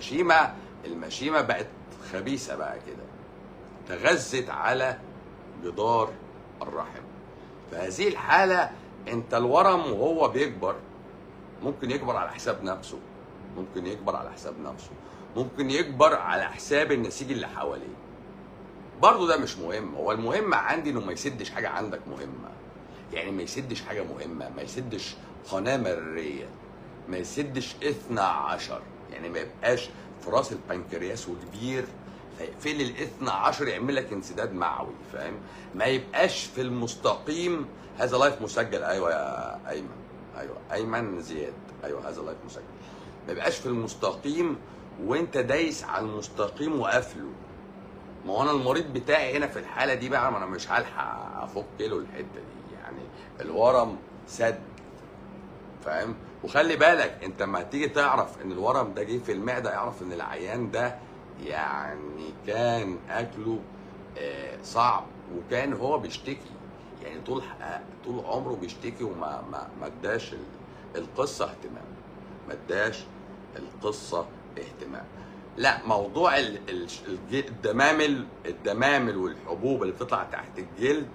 المشيمه المشيمه بقت خبيثه بقى كده تغذت على جدار الرحم في هذه الحاله انت الورم وهو بيكبر ممكن يكبر على حساب نفسه ممكن يكبر على حساب نفسه ممكن يكبر على حساب النسيج اللي حواليه برضه ده مش مهم هو المهم عندي انه ما يسدش حاجه عندك مهمه يعني ما يسدش حاجه مهمه ما يسدش قناه مريه ما يسدش اثنى عشر يعني ما يبقاش في راس البنكرياس وكبير فيقفل الاثنى عشر يعمل لك انسداد معوي فاهم ما يبقاش في المستقيم هذا لايف مسجل ايوه يا ايمن ايوه ايمن زياد ايوه هذا لايف مسجل ما يبقاش في المستقيم وانت دايس على المستقيم وقافله ما هو انا المريض بتاعي هنا في الحاله دي بقى ما انا مش هلحق افك له الحته دي يعني الورم سد فاهم وخلي بالك انت لما تيجي تعرف ان الورم ده جه في المعده اعرف ان العيان ده يعني كان اكله آه، صعب وكان هو بيشتكي يعني طول ح- طول عمره بيشتكي وما ما ما اداش ال- القصه اهتمام ما اداش القصه اهتمام لا موضوع ال- ال- الج- الدمامل الدمامل والحبوب اللي بتطلع تحت الجلد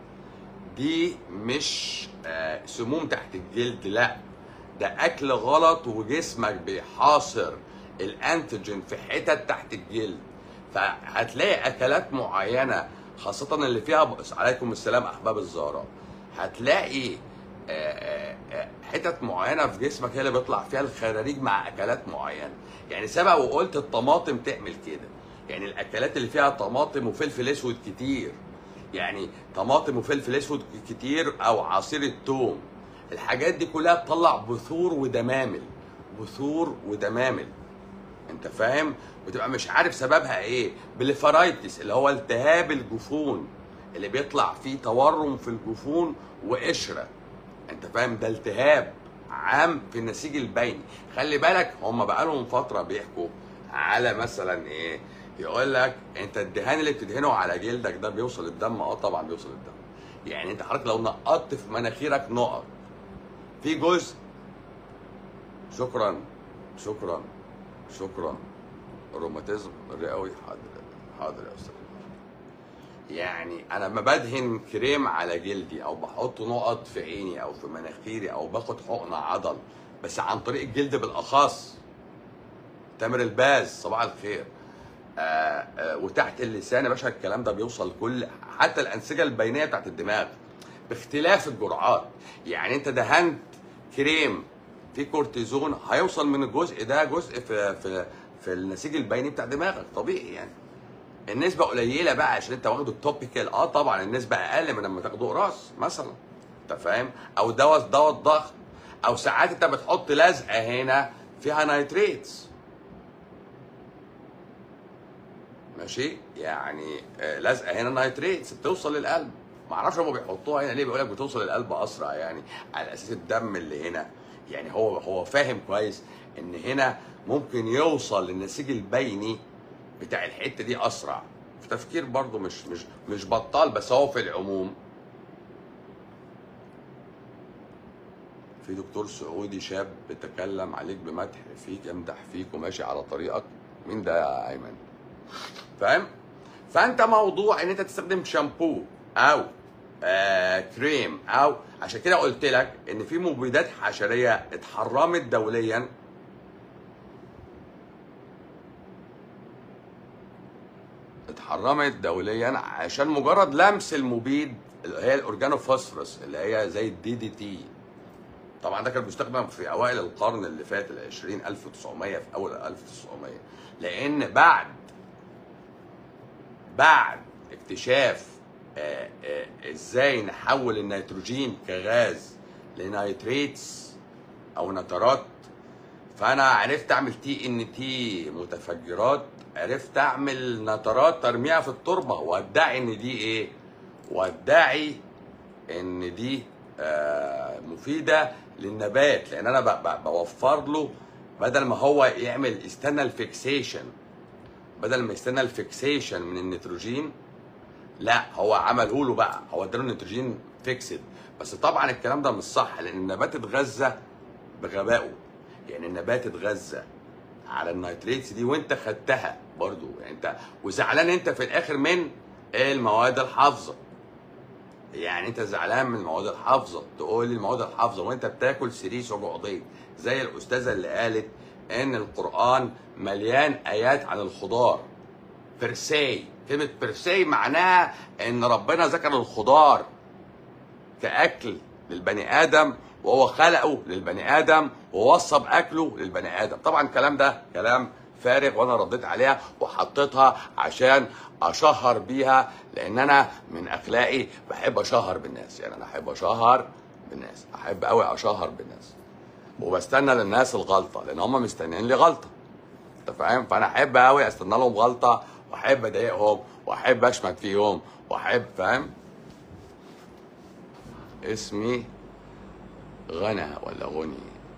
دي مش آه، سموم تحت الجلد لا ده اكل غلط وجسمك بيحاصر الانتيجين في حتت تحت الجلد فهتلاقي اكلات معينه خاصه اللي فيها بؤس عليكم السلام احباب الزهراء هتلاقي آه، آه، آه، حتت معينه في جسمك هي اللي بيطلع فيها الخراريج مع اكلات معينه يعني سبق وقلت الطماطم تعمل كده يعني الاكلات اللي فيها طماطم وفلفل اسود كتير يعني طماطم وفلفل اسود كتير او عصير الثوم الحاجات دي كلها تطلع بثور ودمامل بثور ودمامل انت فاهم وتبقى مش عارف سببها ايه بليفرايتس اللي هو التهاب الجفون اللي بيطلع فيه تورم في الجفون وقشره انت فاهم ده التهاب عام في النسيج البيني خلي بالك هم بقالهم فتره بيحكوا على مثلا ايه يقول لك انت الدهان اللي بتدهنه على جلدك ده بيوصل الدم اه طبعا بيوصل الدم يعني انت حضرتك لو نقطت في مناخيرك نقط في جزء شكرا شكرا شكرا الروماتيزم الرئوي حاضر حاضر يا استاذ يعني انا لما بدهن كريم على جلدي او بحط نقط في عيني او في مناخيري او باخد حقن عضل بس عن طريق الجلد بالاخص تامر الباز صباح الخير آه آه وتحت اللسان يا باشا الكلام ده بيوصل كل حتى الانسجه البينيه بتاعت الدماغ باختلاف الجرعات يعني انت دهنت كريم في كورتيزون هيوصل من الجزء ده جزء في في في النسيج البيني بتاع دماغك طبيعي يعني النسبة قليلة بقى عشان انت واخده توبيكال اه طبعا النسبة اقل من لما تاخده قراص مثلا انت فاهم او دواء دواء الضغط او ساعات انت بتحط لزقة هنا فيها نايتريتس ماشي يعني آه، لزقة هنا نايتريتس بتوصل للقلب معرفش هم بيحطوها هنا ليه بيقول لك بتوصل للقلب اسرع يعني على اساس الدم اللي هنا يعني هو هو فاهم كويس ان هنا ممكن يوصل للنسيج البيني بتاع الحته دي اسرع في تفكير برضه مش مش مش بطال بس هو في العموم في دكتور سعودي شاب بيتكلم عليك بمدح فيك يمدح فيك وماشي على طريقك مين ده يا ايمن فاهم فانت موضوع ان انت تستخدم شامبو او آه كريم او عشان كده قلت لك ان في مبيدات حشريه اتحرمت دوليا اتحرمت دوليا عشان مجرد لمس المبيد اللي هي الاورجانوفوسفورس اللي هي زي الدي دي تي طبعا ده كان بيستخدم في اوائل القرن اللي فات ال 20 1900 في اول 1900 لان بعد بعد اكتشاف آه، آه، ازاي نحول النيتروجين كغاز لنيتريتس او نترات فانا عرفت اعمل تي ان تي متفجرات عرفت اعمل نترات ترميها في التربه وادعي ان دي ايه وادعي ان دي آه، مفيده للنبات لان انا ب- ب- بوفر له بدل ما هو يعمل يستنى الفيكسيشن بدل ما يستنى الفيكسيشن من النيتروجين لا هو عمله له بقى هو اداله النيتروجين فيكسد بس طبعا الكلام ده مش صح لان النبات اتغذى بغبائه يعني النبات اتغذى على النيتريتس دي وانت خدتها برضو يعني انت وزعلان انت في الاخر من المواد الحافظه يعني انت زعلان من المواد الحافظه تقول لي المواد الحافظه وانت بتاكل سريس وجعضين زي الاستاذه اللي قالت ان القران مليان ايات عن الخضار بيرسي كلمه بيرسي معناها ان ربنا ذكر الخضار كاكل للبني ادم وهو خلقه للبني ادم ووصى باكله للبني ادم طبعا الكلام ده كلام فارغ وانا رديت عليها وحطيتها عشان اشهر بيها لان انا من اخلاقي بحب اشهر بالناس يعني انا احب اشهر بالناس احب قوي اشهر بالناس وبستنى للناس الغلطه لان هم مستنيين لي غلطه انت فاهم فانا احب قوي استنى لهم غلطه واحب اضايقهم واحب اشمت فيهم واحب فاهم اسمي غنى ولا غني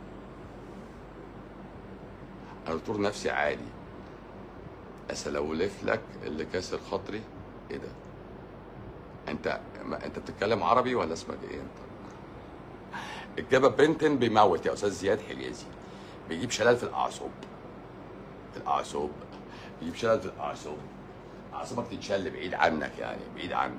انا دكتور نفسي عادي اسلولف لك اللي كاسر خاطري ايه ده انت ما انت بتتكلم عربي ولا اسمك ايه انت الجبا بنتن بيموت يا استاذ زياد حجازي بيجيب شلل في الاعصاب في الاعصاب بيجيب شلل في الاعصاب اعصابك تتشل بعيد عنك يعني بعيد عنك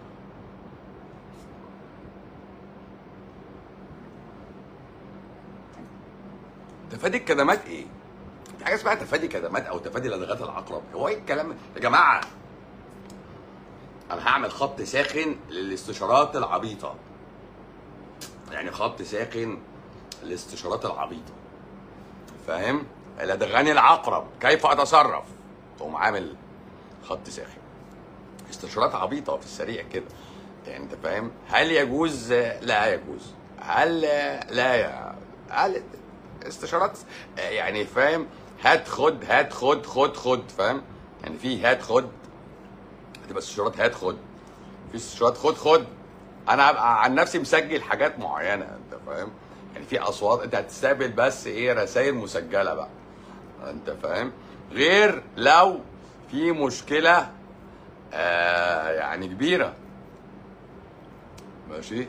تفادي الكدمات ايه؟ في حاجه اسمها تفادي كدمات او تفادي لدغات العقرب هو ايه الكلام يا جماعه انا هعمل خط ساخن للاستشارات العبيطه يعني خط ساخن للاستشارات العبيطه فاهم لدغاني العقرب كيف اتصرف تقوم عامل خط ساخن استشارات عبيطه في السريع كده يعني انت فاهم هل يجوز لا يجوز هل لا ي... هل استشارات يعني فاهم هات خد هات خد خد خد فاهم يعني في هات خد هتبقى استشارات هات خد في استشارات خد خد انا هبقى عن نفسي مسجل حاجات معينه انت فاهم يعني في اصوات انت هتستقبل بس ايه رسائل مسجله بقى انت فاهم غير لو في مشكله آه يعني كبيره ماشي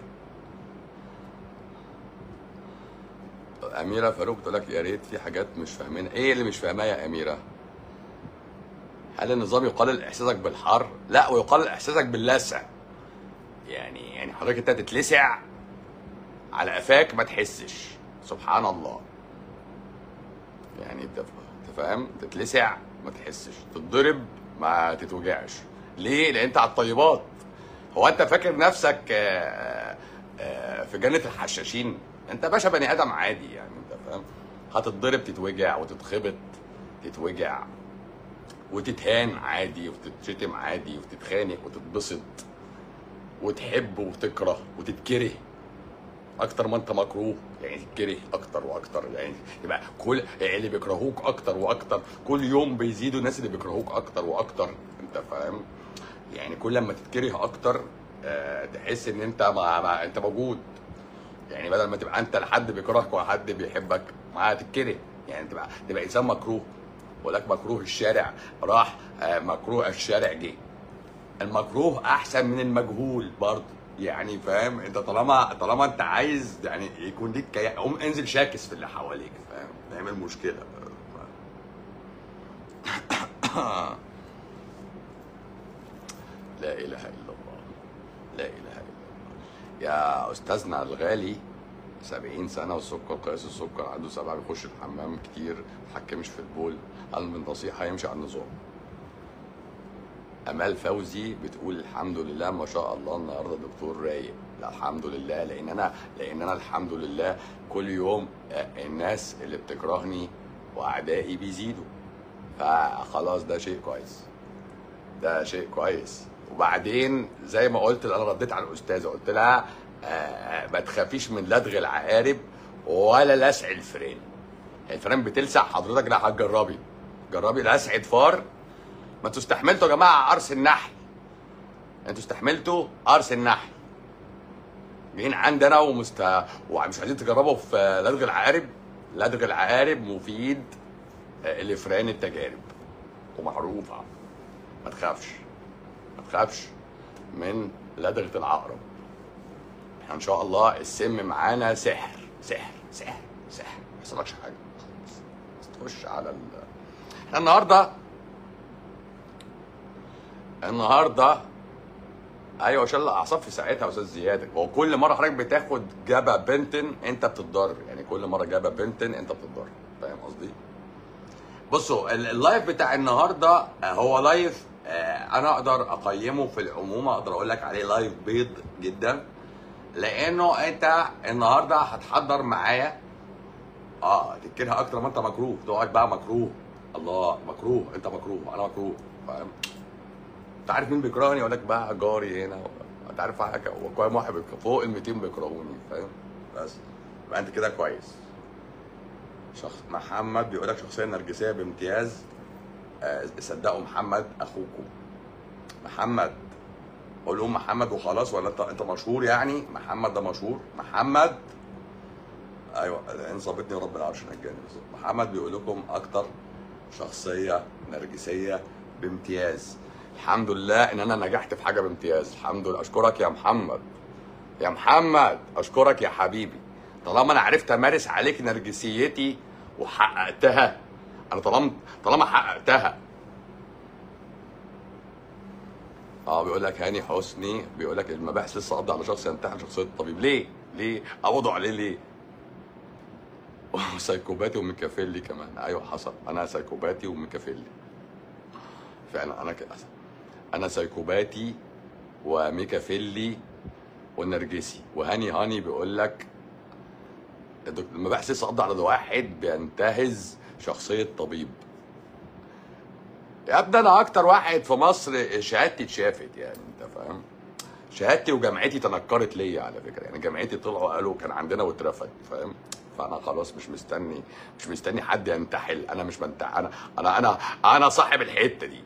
اميره فاروق تقول لك يا ريت في حاجات مش فاهمينها ايه اللي مش فاهماه يا اميره هل النظام يقلل احساسك بالحر لا ويقلل احساسك باللسع يعني يعني حضرتك انت تتلسع على قفاك ما تحسش سبحان الله يعني انت انت فاهم تتلسع ما تحسش تتضرب ما تتوجعش ليه لان انت على الطيبات هو انت فاكر نفسك آه، آه، في جنه الحشاشين انت باشا بني ادم عادي يعني انت فاهم هتتضرب تتوجع وتتخبط تتوجع وتتهان عادي وتتشتم عادي وتتخانق وتتبسط وتحب وتكره وتتكره اكتر ما انت مكروه يعني تتكره اكتر واكتر يعني يبقى كل يعني اللي بيكرهوك اكتر واكتر كل يوم بيزيدوا الناس اللي بيكرهوك اكتر واكتر انت فاهم يعني كل لما تتكره اكتر آه تحس ان انت ما ما انت موجود يعني بدل ما تبقى انت لحد بيكرهك وحد بيحبك ما تتكره يعني تبقى تبقى انسان مكروه ولك مكروه الشارع راح آه مكروه الشارع جه المكروه احسن من المجهول برضه يعني فاهم انت طالما طالما انت عايز يعني يكون ليك كيان قوم انزل شاكس في اللي حواليك فاهم نعمل مشكله لا اله الا الله لا اله الا الله يا استاذنا الغالي 70 سنه والسكر قياس السكر عنده سبعه بيخش الحمام كتير ما يتحكمش في البول هل من نصيحه يمشي على النظام امال فوزي بتقول الحمد لله ما شاء الله النهارده دكتور رايق لا الحمد لله لان انا لان انا الحمد لله كل يوم آه، الناس اللي بتكرهني واعدائي بيزيدوا فخلاص ده شيء كويس ده شيء كويس وبعدين زي ما قلت انا رديت على الاستاذه قلت لها آه، ما تخافيش من لدغ العقارب ولا لسع الفئران الفئران بتلسع حضرتك لا هتجربي جربي لسعة فار ما انتوا استحملتوا يا جماعه قرص النحل انتوا استحملتوا قرص النحل جايين عندنا ومست ومش عايزين تجربوا في لدغ العقارب لدغ العقارب مفيد آه، لفئران التجارب ومعروفه ما تخافش ما تخافش من لدغه العقرب احنا ان شاء الله السم معانا سحر سحر سحر سحر ما يحصلكش حاجه تخش على ال... احنا النهارده النهارده ايوه شل الاعصاب في ساعتها يا استاذ زياد هو كل مره حضرتك بتاخد جابا بنتن انت بتتضرر يعني كل مره جابا بنتن انت بتتضرر فاهم قصدي؟ بصوا ال- اللايف بتاع النهارده آه، هو لايف آه، انا اقدر اقيمه في العموم اقدر اقول لك عليه لايف بيض جدا لانه انت النهارده هتحضر معايا اه تكرها اكتر ما انت مكروه تقعد بقى مكروه الله مكروه انت مكروه انا مكروه فاهم انت عارف مين بيكرهني اقول لك بقى جاري هنا انت عارف حاجه هو كام واحد بيكره- فوق ال 200 بيكرهوني فاهم بس يبقى انت كده كويس شخص محمد بيقول لك شخصيه نرجسيه بامتياز آه، صدقوا محمد اخوكم محمد قول لهم محمد وخلاص ولا انت انت مشهور يعني محمد ده مشهور محمد ايوه ان صابتني رب العرش نجاني بالظبط محمد بيقول لكم اكتر شخصيه نرجسيه بامتياز الحمد لله ان انا نجحت في حاجه بامتياز الحمد لله اشكرك يا محمد يا محمد اشكرك يا حبيبي طالما انا عرفت امارس عليك نرجسيتي وحققتها انا طالما طالما حققتها اه بيقول لك هاني حسني بيقول لك المباحث لسه قبض على شخص يمتحن شخصيه الطبيب ليه؟ ليه؟ قبضوا عليه ليه؟ سايكوباتي وميكافيلي كمان ايوه حصل انا سايكوباتي وميكافيلي فعلا انا كده انا سايكوباتي وميكافيلي ونرجسي وهاني هاني بيقول لك الدك- المباحث لسه قبض على واحد بينتهز شخصيه طبيب يا ابني انا اكتر واحد في مصر شهادتي اتشافت يعني انت فاهم شهادتي وجامعتي تنكرت ليا على فكره يعني جامعتي طلعوا قالوا كان عندنا واترفض فاهم فانا خلاص مش مستني مش مستني حد ينتحل انا مش بنتحل انا انا انا انا صاحب الحته دي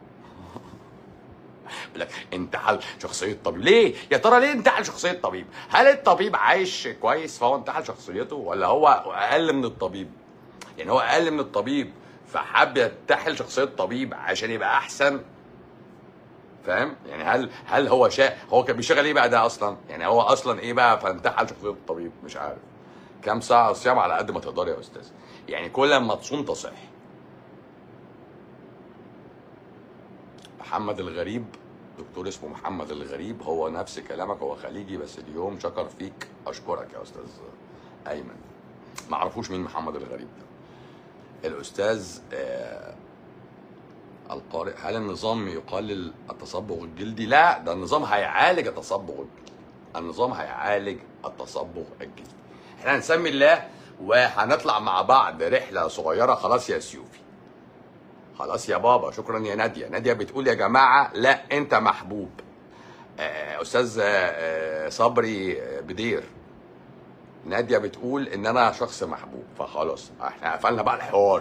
يقول لك انتحل شخصيه طبيب ليه يا ترى ليه انتحل شخصيه طبيب هل الطبيب عايش كويس فهو انتحل شخصيته ولا هو اقل من الطبيب يعني هو اقل من الطبيب فحب ينتحل شخصيه طبيب عشان يبقى احسن فاهم يعني هل هل هو شا هو كان بيشتغل ايه بقى ده اصلا يعني هو اصلا ايه بقى فانتحل شخصيه الطبيب مش عارف كام ساعه صيام على قد ما تقدر يا استاذ يعني كل ما تصوم تصح محمد الغريب دكتور اسمه محمد الغريب هو نفس كلامك هو خليجي بس اليوم شكر فيك اشكرك يا استاذ ايمن ما اعرفوش مين محمد الغريب ده الاستاذ آه القارئ هل النظام يقلل التصبغ الجلدي لا ده النظام هيعالج التصبغ الجلدي النظام هيعالج التصبغ الجلدي احنا هنسمي الله وهنطلع مع بعض رحله صغيره خلاص يا سيوفي خلاص يا بابا شكرا يا ناديه ناديه بتقول يا جماعه لا انت محبوب آه، استاذ آه، آه، صبري آه، بدير ناديه بتقول ان انا شخص محبوب فخلاص احنا قفلنا بقى الحوار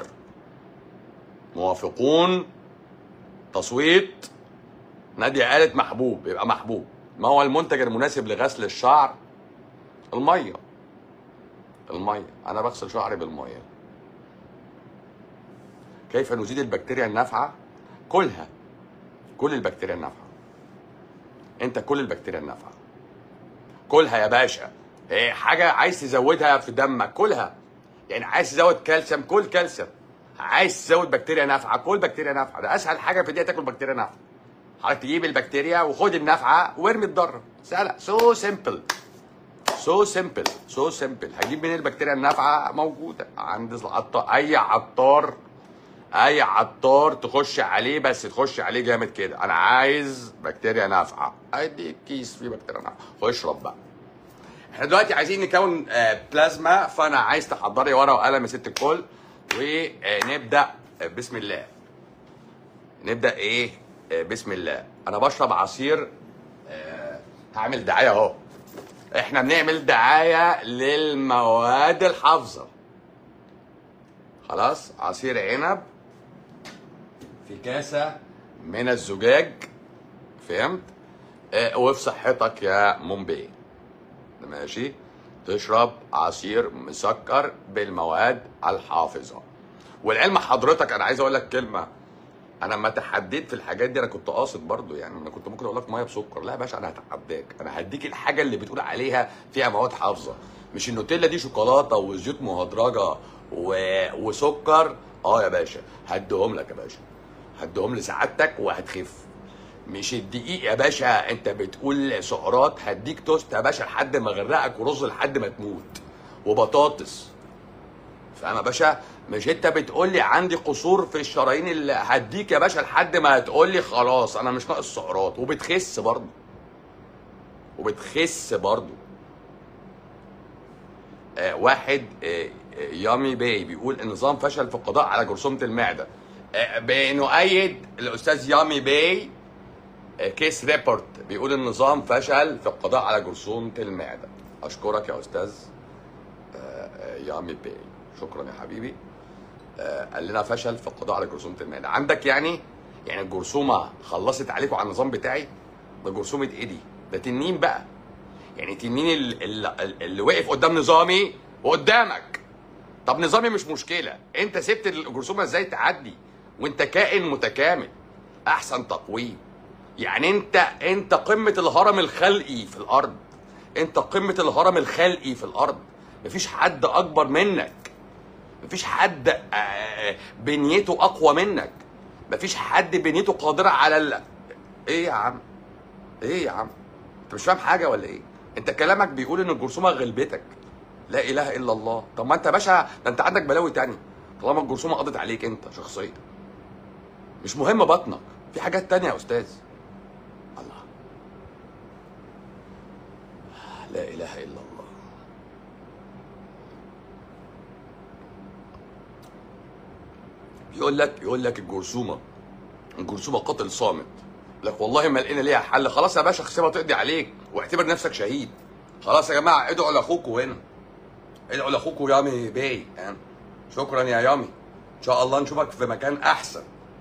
موافقون تصويت ناديه قالت محبوب يبقى محبوب ما هو المنتج المناسب لغسل الشعر الميه الميه انا بغسل شعري بالميه كيف نزيد البكتيريا النافعه كلها كل البكتيريا النافعه انت كل البكتيريا النافعه كلها يا باشا ايه حاجه عايز تزودها في دمك كلها يعني عايز تزود كالسيوم كل كالسيوم عايز تزود بكتيريا نافعه كل بكتيريا نافعه ده اسهل حاجه في الدنيا تاكل بكتيريا نافعه حضرتك تجيب البكتيريا وخد النافعه وارمي الضاره سهله سو سيمبل سو سيمبل سو سيمبل هجيب منين البكتيريا النافعه موجوده عند العطار اي عطار اي عطار تخش عليه بس تخش عليه جامد كده انا عايز بكتيريا نافعه اديك كيس فيه بكتيريا نافعه خش اشرب بقى احنا دلوقتي عايزين نكون آه، بلازما فانا عايز تحضري ورقه وقلم يا ست الكل ونبدا بسم الله نبدا ايه آه، بسم الله انا بشرب عصير آه، هعمل دعايه اهو احنا بنعمل دعايه للمواد الحافظه خلاص عصير عنب في كاسه من الزجاج فهمت آه، وفي صحتك يا مومبي ماشي تشرب عصير مسكر بالمواد الحافظه والعلم حضرتك انا عايز اقول لك كلمه انا لما تحديت في الحاجات دي انا كنت قاصد برضو يعني انا كنت ممكن اقول لك ميه بسكر لا يا باشا انا هتحداك انا هديك الحاجه اللي بتقول عليها فيها مواد حافظه مش النوتيلا دي شوكولاته وزيوت مهدرجه و... وسكر اه يا باشا هديهم لك يا باشا هديهم لسعادتك وهتخف مش الدقيق يا باشا انت بتقول سعرات هديك توست يا باشا لحد ما اغرقك ورز لحد ما تموت وبطاطس فاهم يا باشا مش انت بتقول لي عندي قصور في الشرايين اللي هديك يا باشا لحد ما هتقول لي خلاص انا مش ناقص سعرات وبتخس برضه وبتخس برضه آه واحد آه آه، يامي باي بيقول النظام فشل في القضاء على جرثومه المعده آه بنؤيد الاستاذ يامي باي آه، كيس ريبورت بيقول النظام فشل في القضاء على جرثومه المعده اشكرك يا استاذ آه، آه، يامي باي شكرا يا حبيبي آه، قال لنا فشل في القضاء على جرثومه المعده عندك يعني يعني الجرثومه خلصت عليكم على النظام بتاعي ده جرثومه ايه دي ده تنين بقى يعني تنين اللي, اللي, اللي وقف قدام نظامي وقدامك طب نظامي مش مشكله انت سبت الجرثومه ازاي تعدي وانت كائن متكامل احسن تقويم يعني انت انت قمه الهرم الخلقي في الارض انت قمه الهرم الخلقي في الارض مفيش حد اكبر منك مفيش حد آه، بنيته اقوى منك مفيش حد بنيته قادره على ال... ايه يا عم ايه يا عم انت مش فاهم حاجه ولا ايه انت كلامك بيقول ان الجرثومه غلبتك لا اله الا الله طب ما انت يا باشا ده انت عندك بلاوي تاني طالما الجرثومه قضت عليك انت شخصيا مش مهم بطنك في حاجات تانية يا استاذ الله لا اله الا الله يقول لك يقول لك الجرثومه الجرثومه قاتل صامت لك والله ما لقينا ليها حل خلاص يا باشا سيبها تقضي عليك واعتبر نفسك شهيد خلاص يا جماعه ادعوا لاخوكوا هنا ادعوا لاخوكوا يامي باي يعني. شكرا يا يامي ان شاء الله نشوفك في مكان احسن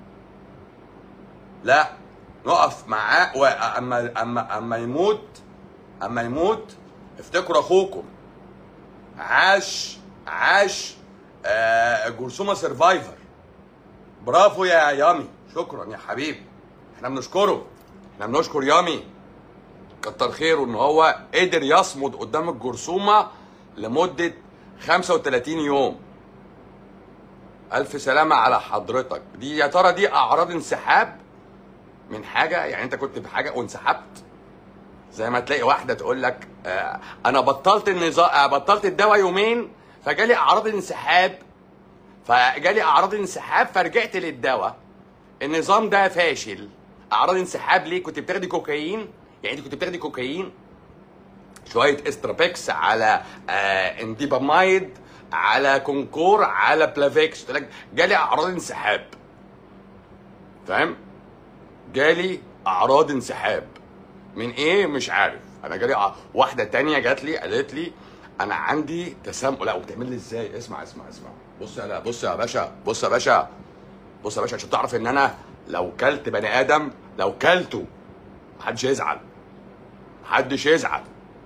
لا نقف معاه واما اما اما يموت اما يموت افتكروا اخوكم عاش عاش آه جرثومه سرفايفر برافو يا يامي شكرا يا حبيبي احنا بنشكره احنا بنشكر يامي كتر خيره ان هو قدر يصمد قدام الجرثومه لمده 35 يوم الف سلامه على حضرتك دي يا ترى دي اعراض انسحاب من حاجه يعني انت كنت في حاجه وانسحبت زي ما تلاقي واحده تقول لك آه انا بطلت النظام آه بطلت الدواء يومين فجالي اعراض انسحاب فجالي اعراض انسحاب فرجعت للدواء النظام ده فاشل اعراض انسحاب ليه كنت بتاخدي كوكايين يعني انت كنت بتاخدي كوكايين شويه استرابيكس على آه انديبامايد على كونكور على بلافيكس قلت لك جالي اعراض انسحاب فاهم جالي اعراض انسحاب من ايه مش عارف انا جالي أع- واحده تانية جات لي قالت لي انا عندي تسمم لا وبتعمل لي ازاي اسمع اسمع اسمع بص يا لا بص يا باشا بص يا باشا بص يا باشا عشان تعرف ان انا لو كلت بني ادم لو كلته محدش يزعل محدش يزعل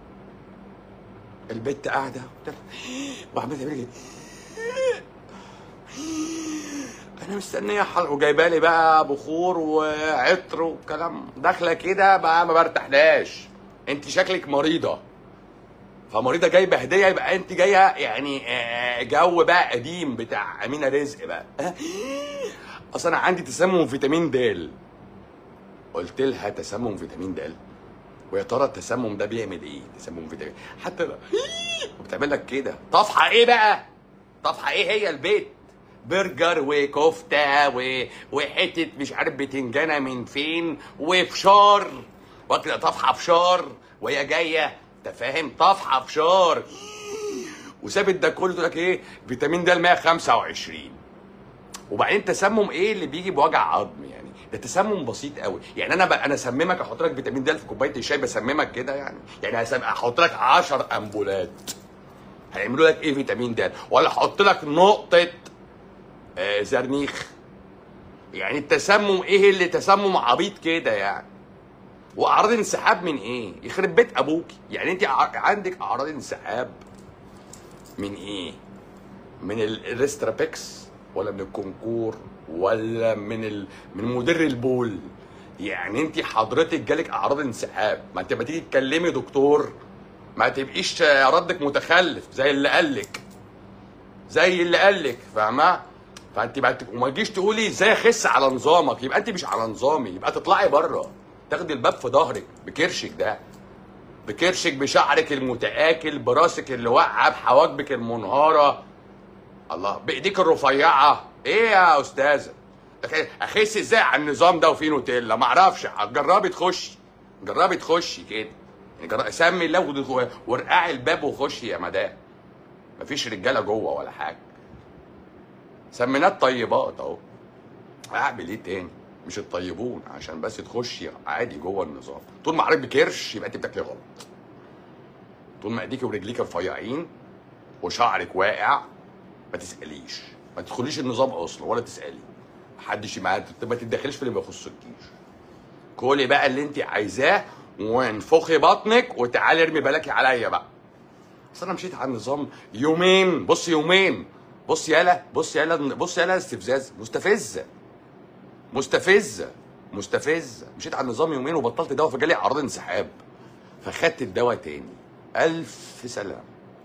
البت قاعده وعماله تعمل لي انا مستنيه حلقه وجايبه لي بقى بخور وعطر وكلام داخله كده بقى ما برتاحلاش انت شكلك مريضه فمريضه جايبه هديه يبقى انت جايه يعني آه، جو بقى قديم بتاع امينه رزق بقى اصل انا عندي تسمم فيتامين د قلت لها تسمم فيتامين د ويا ترى التسمم ده بيعمل ايه تسمم فيتامين حتى لو وبتعمل لك كده طفحه ايه بقى طفحه ايه هي البيت برجر وكفته و... وحته مش عارف بتنجانه من فين وفشار واكله طفحه فشار وهي جايه انت فاهم طفحه فشار وسابت ده كله تقول لك ايه فيتامين د 125 وبعدين تسمم ايه اللي بيجي بوجع عظم يعني ده تسمم بسيط قوي يعني انا بقى انا اسممك احط لك فيتامين د في كوبايه الشاي بسممك كده يعني يعني هسم- احط لك 10 امبولات هيعملوا لك ايه فيتامين د ولا احط لك نقطه آه زرنيخ يعني التسمم ايه اللي تسمم عبيط كده يعني واعراض انسحاب من ايه يخرب بيت ابوك يعني انت ع- عندك اعراض انسحاب من ايه من ال- الريسترابيكس ولا من الكونكور ولا من ال... من مدر البول يعني انت حضرتك جالك اعراض انسحاب ما انت ما تيجي تكلمي دكتور ما تبقيش ردك متخلف زي اللي قالك زي اللي قال لك فاهمه فانت بقى وما تجيش تقولي ازاي اخس على نظامك يبقى انت مش على نظامي يبقى تطلعي بره تاخدي الباب في ظهرك بكرشك ده بكرشك بشعرك المتآكل براسك اللي واقعه بحواجبك المنهاره الله بايديك الرفيعه ايه يا استاذه لكن اخس ازاي على النظام ده وفيه نوتيلا ما اعرفش جربي تخشي جربي تخشي كده يعني جربي سمي الله ودخ- وارقعي الباب وخشي يا مدام مفيش رجاله جوه ولا حاجه سميناه الطيبات اهو اعمل ايه تاني مش الطيبون عشان بس تخشي عادي جوه النظام طول ما عرفت بكرش يبقى انت بتاكلي غلط طول ما ايديك ورجليك رفيعين وشعرك واقع ما تساليش ما تدخليش النظام اصلا ولا تسالي محدش معاه ما تتدخليش في اللي ما يخصكيش كلي بقى اللي انت عايزاه وانفخي بطنك وتعالي ارمي بالك عليا بقى بس انا مشيت على النظام يومين بص يومين بص يالا بص يالا بص يالا استفزاز مستفزه مستفزه مستفزه مشيت على النظام يومين وبطلت دواء فجالي اعراض انسحاب فخدت الدواء تاني الف سلام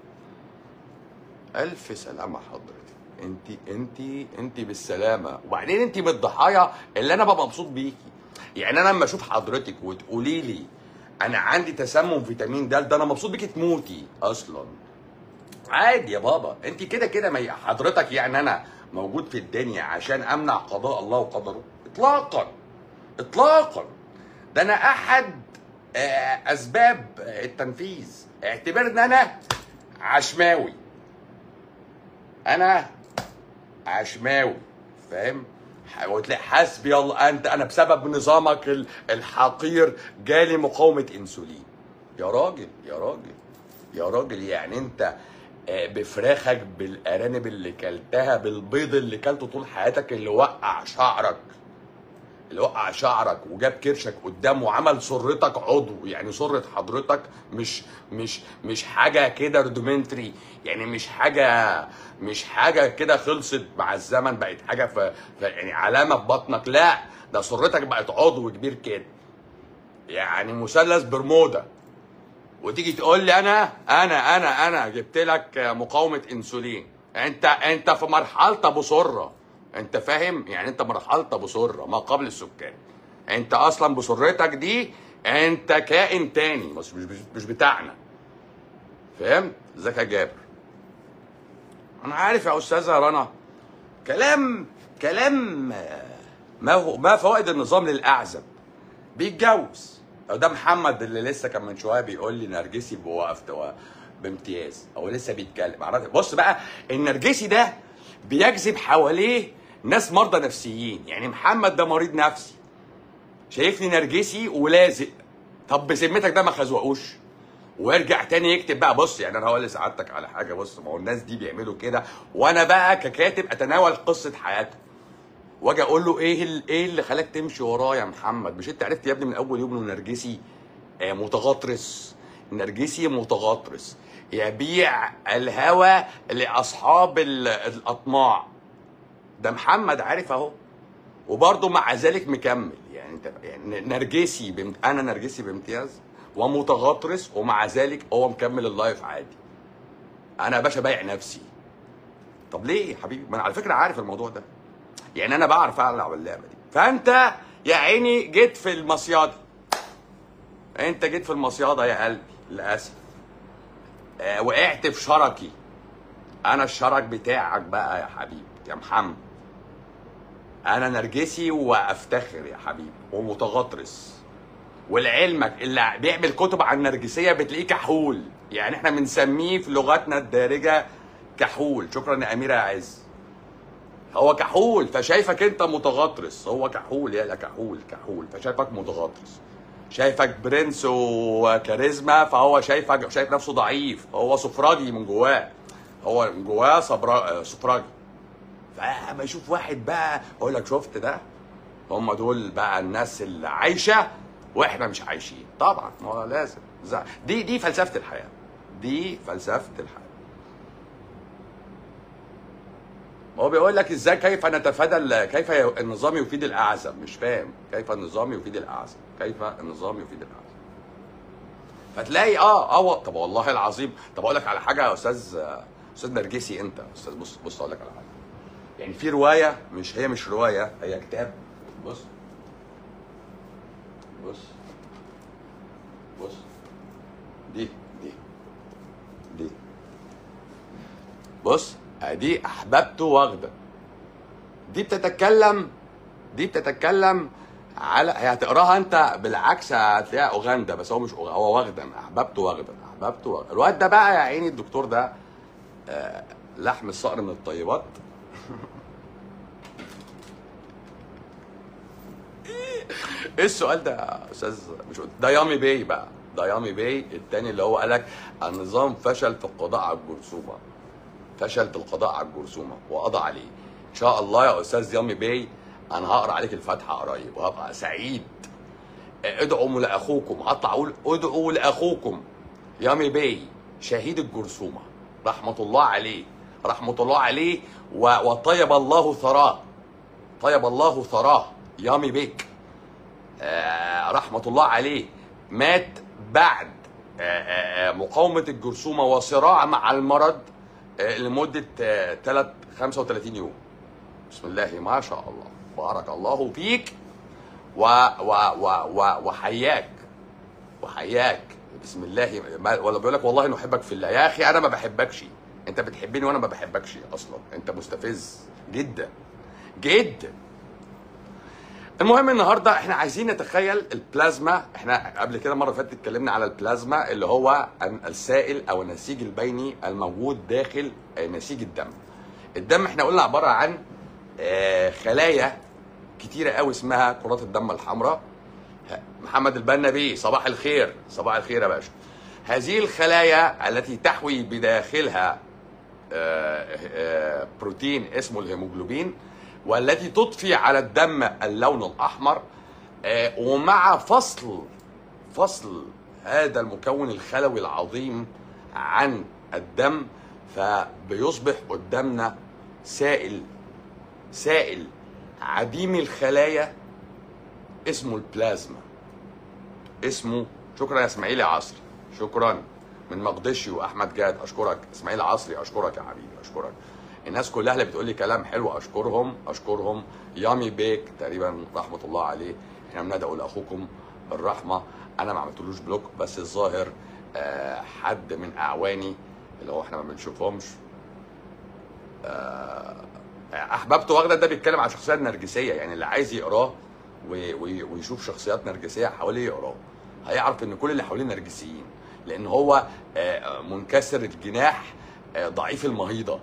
الف سلامه حضرتك انت انت انت بالسلامه وبعدين انت من الضحايا اللي انا ببقى مبسوط بيكي يعني انا لما اشوف حضرتك وتقولي لي انا عندي تسمم فيتامين د ده انا مبسوط بيكي تموتي اصلا عادي يا بابا انت كده كده ما ي- حضرتك يعني انا موجود في الدنيا عشان امنع قضاء الله وقدره اطلاقا اطلاقا ده انا احد آه، اسباب التنفيذ اعتبر ان انا عشماوي انا عشماوي فاهم ح- وتلاقي حسبي الله انت انا بسبب نظامك ال- الحقير جالي مقاومه انسولين يا راجل يا راجل يا راجل يعني انت آه، بفراخك بالارانب اللي كلتها بالبيض اللي كلته طول حياتك اللي وقع شعرك اللي وقع شعرك وجاب كرشك قدام وعمل سرتك عضو يعني سرة حضرتك مش مش مش حاجة كده رودومنتري يعني مش حاجة مش حاجة كده خلصت مع الزمن بقت حاجة ف ف- يعني علامة في بطنك لا ده سرتك بقت عضو كبير كده يعني مثلث برمودا وتيجي تقول لي انا انا انا انا جبت لك مقاومه انسولين انت انت في مرحله ابو سره انت فاهم يعني انت مرحله ابو سره ما قبل السكان انت اصلا بسرتك دي انت كائن تاني بس مش مش, مش بتاعنا فهمت ازيك يا جابر انا عارف يا استاذه رنا كلام كلام ما هو ما فوائد النظام للاعزب بيتجوز ده محمد اللي لسه كان من شويه بيقول لي نرجسي بوقفت بامتياز هو لسه بيتكلم عرفت بص بقى النرجسي ده بيجذب حواليه ناس مرضى نفسيين يعني محمد ده مريض نفسي شايفني نرجسي ولازق طب بذمتك ده ما خزوقوش ويرجع تاني يكتب بقى بص يعني انا هقول لسعادتك على حاجه بص ما هو الناس دي بيعملوا كده وانا بقى ككاتب اتناول قصه حياتهم واجي اقول له ايه ال- ايه اللي خلاك تمشي وراه يا محمد مش انت عرفت يا ابني من اول يوم انه نرجسي آه، متغطرس نرجسي متغطرس يبيع الهوى لاصحاب ال- الاطماع ده محمد عارف اهو وبرضه مع ذلك مكمل يعني انت يعني نرجسي بم... انا نرجسي بامتياز ومتغطرس ومع ذلك هو مكمل اللايف عادي انا يا باشا بايع نفسي طب ليه يا حبيبي ما انا على فكره عارف الموضوع ده يعني انا بعرف العب اللعبه دي فانت يا عيني جيت في المصياده انت جيت في المصياده يا قلبي للاسف آه وقعت في شركي انا الشرك بتاعك بقى يا حبيبي يا محمد انا نرجسي وافتخر يا حبيبي ومتغطرس ولعلمك اللي بيعمل كتب عن النرجسيه بتلاقيه كحول يعني احنا بنسميه في لغتنا الدارجه كحول شكرا يا اميره يا عز هو كحول فشايفك انت متغطرس هو كحول يا كحول كحول فشايفك متغطرس شايفك برنس وكاريزما فهو شايفك شايف نفسه ضعيف هو سفراجي من جواه هو من جواه صبرا سفراجي فما يشوف واحد بقى اقول لك شفت ده هم دول بقى الناس اللي عايشه واحنا مش عايشين طبعا ما هو لازم ز- دي دي فلسفه الحياه دي فلسفه الحياه هو بيقول لك ازاي كيف نتفادى ال- كيف ي- النظام يفيد الاعزب مش فاهم كيف النظام يفيد الاعزب كيف النظام يفيد الاعزب فتلاقي اه اه طب والله العظيم طب اقول لك على حاجه يا استاذ استاذ نرجسي انت استاذ بص بص اقول لك على حاجه يعني في روايه مش هي مش روايه هي كتاب بص بص بص دي دي دي بص ادي احببت واخده دي بتتكلم دي بتتكلم على هي هتقراها انت بالعكس هتلاقيها اوغندا بس هو مش أوغ- هو واخدا احببت واخدا احببت واخدا الواد ده بقى يا عيني الدكتور ده آه، لحم الصقر من الطيبات ايه السؤال ده يا استاذ مش ده يامي باي بقى ده يامي باي التاني اللي هو قالك النظام فشل في القضاء على الجرثومه فشل في القضاء على الجرثومه وقضى عليه ان شاء الله يا استاذ يامي باي انا هقرا عليك الفاتحه قريب وهبقى سعيد ادعوا لاخوكم هطلع اقول ادعوا لاخوكم يامي باي شهيد الجرثومه رحمه الله عليه رحمه الله عليه و- وطيب الله ثراه طيب الله ثراه يامي بيك آه، رحمة الله عليه مات بعد آه، آه، آه، مقاومة الجرثومة وصراع مع المرض آه، لمدة 3 35 يوم بسم الله ما شاء الله بارك الله فيك و و و و وحياك وحياك بسم الله ما- ولا بيقول لك والله نحبك في الله يا اخي انا ما بحبكش انت بتحبني وانا ما بحبكش اصلا انت مستفز جدا جدا المهم النهارده احنا عايزين نتخيل البلازما احنا قبل كده مره فاتت اتكلمنا على البلازما اللي هو السائل او النسيج البيني الموجود داخل نسيج الدم الدم احنا قلنا عباره عن آه، خلايا كتيره قوي اسمها كرات الدم الحمراء محمد البنا بيه صباح الخير صباح الخير يا باشا هذه الخلايا التي تحوي بداخلها آه، آه، بروتين اسمه الهيموجلوبين والتي تضفي على الدم اللون الاحمر آه، ومع فصل فصل هذا المكون الخلوي العظيم عن الدم فبيصبح قدامنا سائل سائل عديم الخلايا اسمه البلازما اسمه شكرا يا اسماعيل يا عصري شكرا من مقدشي واحمد جاد اشكرك اسماعيل عصري اشكرك يا حبيبي اشكرك الناس كلها اللي بتقول لي كلام حلو اشكرهم اشكرهم يامي بيك تقريبا رحمه الله عليه احنا بندعو لاخوكم بالرحمه انا ما عملتلوش بلوك بس الظاهر آه، حد من اعواني اللي هو احنا ما بنشوفهمش احببت واخده ده بيتكلم عن شخصيات نرجسيه يعني اللي عايز يقراه و- و- ويشوف شخصيات نرجسيه حواليه يقراه هيعرف ان كل اللي حواليه نرجسيين لان هو آه، منكسر الجناح آه، ضعيف المهيضه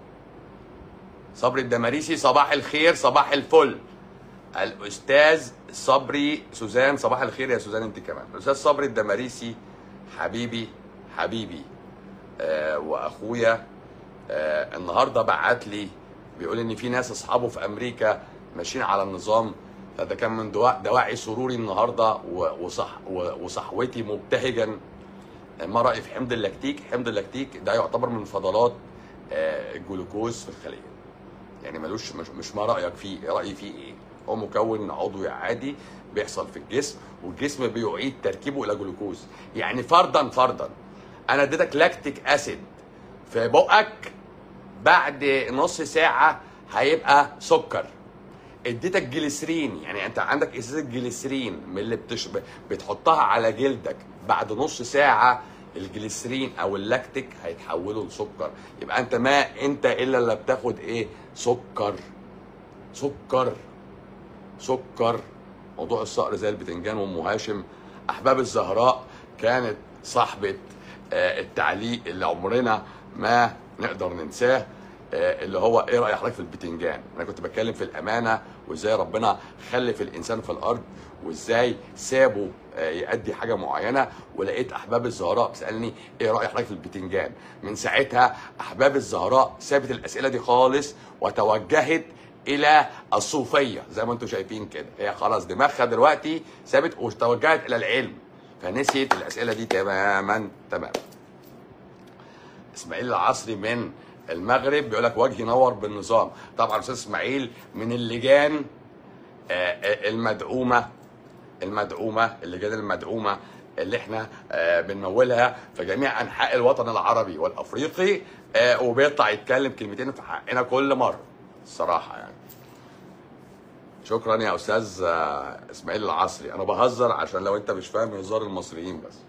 صبري الدماريسي صباح الخير صباح الفل الاستاذ صبري سوزان صباح الخير يا سوزان انت كمان الاستاذ صبري الدماريسي حبيبي حبيبي آه واخويا آه النهارده بعت لي بيقول ان في ناس اصحابه في امريكا ماشيين على النظام فده كان من دواعي, دواعي سروري النهارده و- وصح و- وصحوتي مبتهجا ما رايي في حمض اللاكتيك حمض اللاكتيك ده يعتبر من فضلات آه، الجلوكوز في الخليه يعني ملوش مش, مش ما رايك فيه رايي فيه ايه هو مكون عضوي عادي بيحصل في الجسم والجسم بيعيد تركيبه الى جلوكوز يعني فرضا فرضا انا اديتك لاكتيك اسيد في بقك بعد نص ساعه هيبقى سكر اديتك جليسرين يعني انت عندك ازازه جليسرين من اللي بتش... بتحطها على جلدك بعد نص ساعه الجليسرين او اللاكتيك هيتحولوا لسكر يبقى انت ما انت الا اللي بتاخد ايه سكر سكر سكر موضوع الصقر زي البتنجان وام هاشم احباب الزهراء كانت صاحبه آه، التعليق اللي عمرنا ما نقدر ننساه آه، اللي هو ايه راي حضرتك في البتنجان انا كنت بتكلم في الامانه وازاي ربنا خلف الانسان في الارض وازاي سابه آه، يأدي حاجه معينه ولقيت احباب الزهراء بتسالني ايه راي حضرتك في البتنجان من ساعتها احباب الزهراء سابت الاسئله دي خالص وتوجهت الى الصوفيه زي ما انتم شايفين كده هي خلاص دماغها دلوقتي سابت وتوجهت الى العلم فنسيت الاسئله دي تماما تماما اسماعيل العصري من المغرب بيقول لك وجهي نور بالنظام طبعا استاذ اسماعيل من اللجان آه، آه، المدعومه المدعومه اللجان المدعومه اللي احنا آه، بنمولها في جميع انحاء الوطن العربي والافريقي آه، وبيطلع يتكلم كلمتين في حقنا كل مره الصراحه يعني شكرا يا استاذ آه، اسماعيل العصري انا بهزر عشان لو انت مش فاهم هزار المصريين بس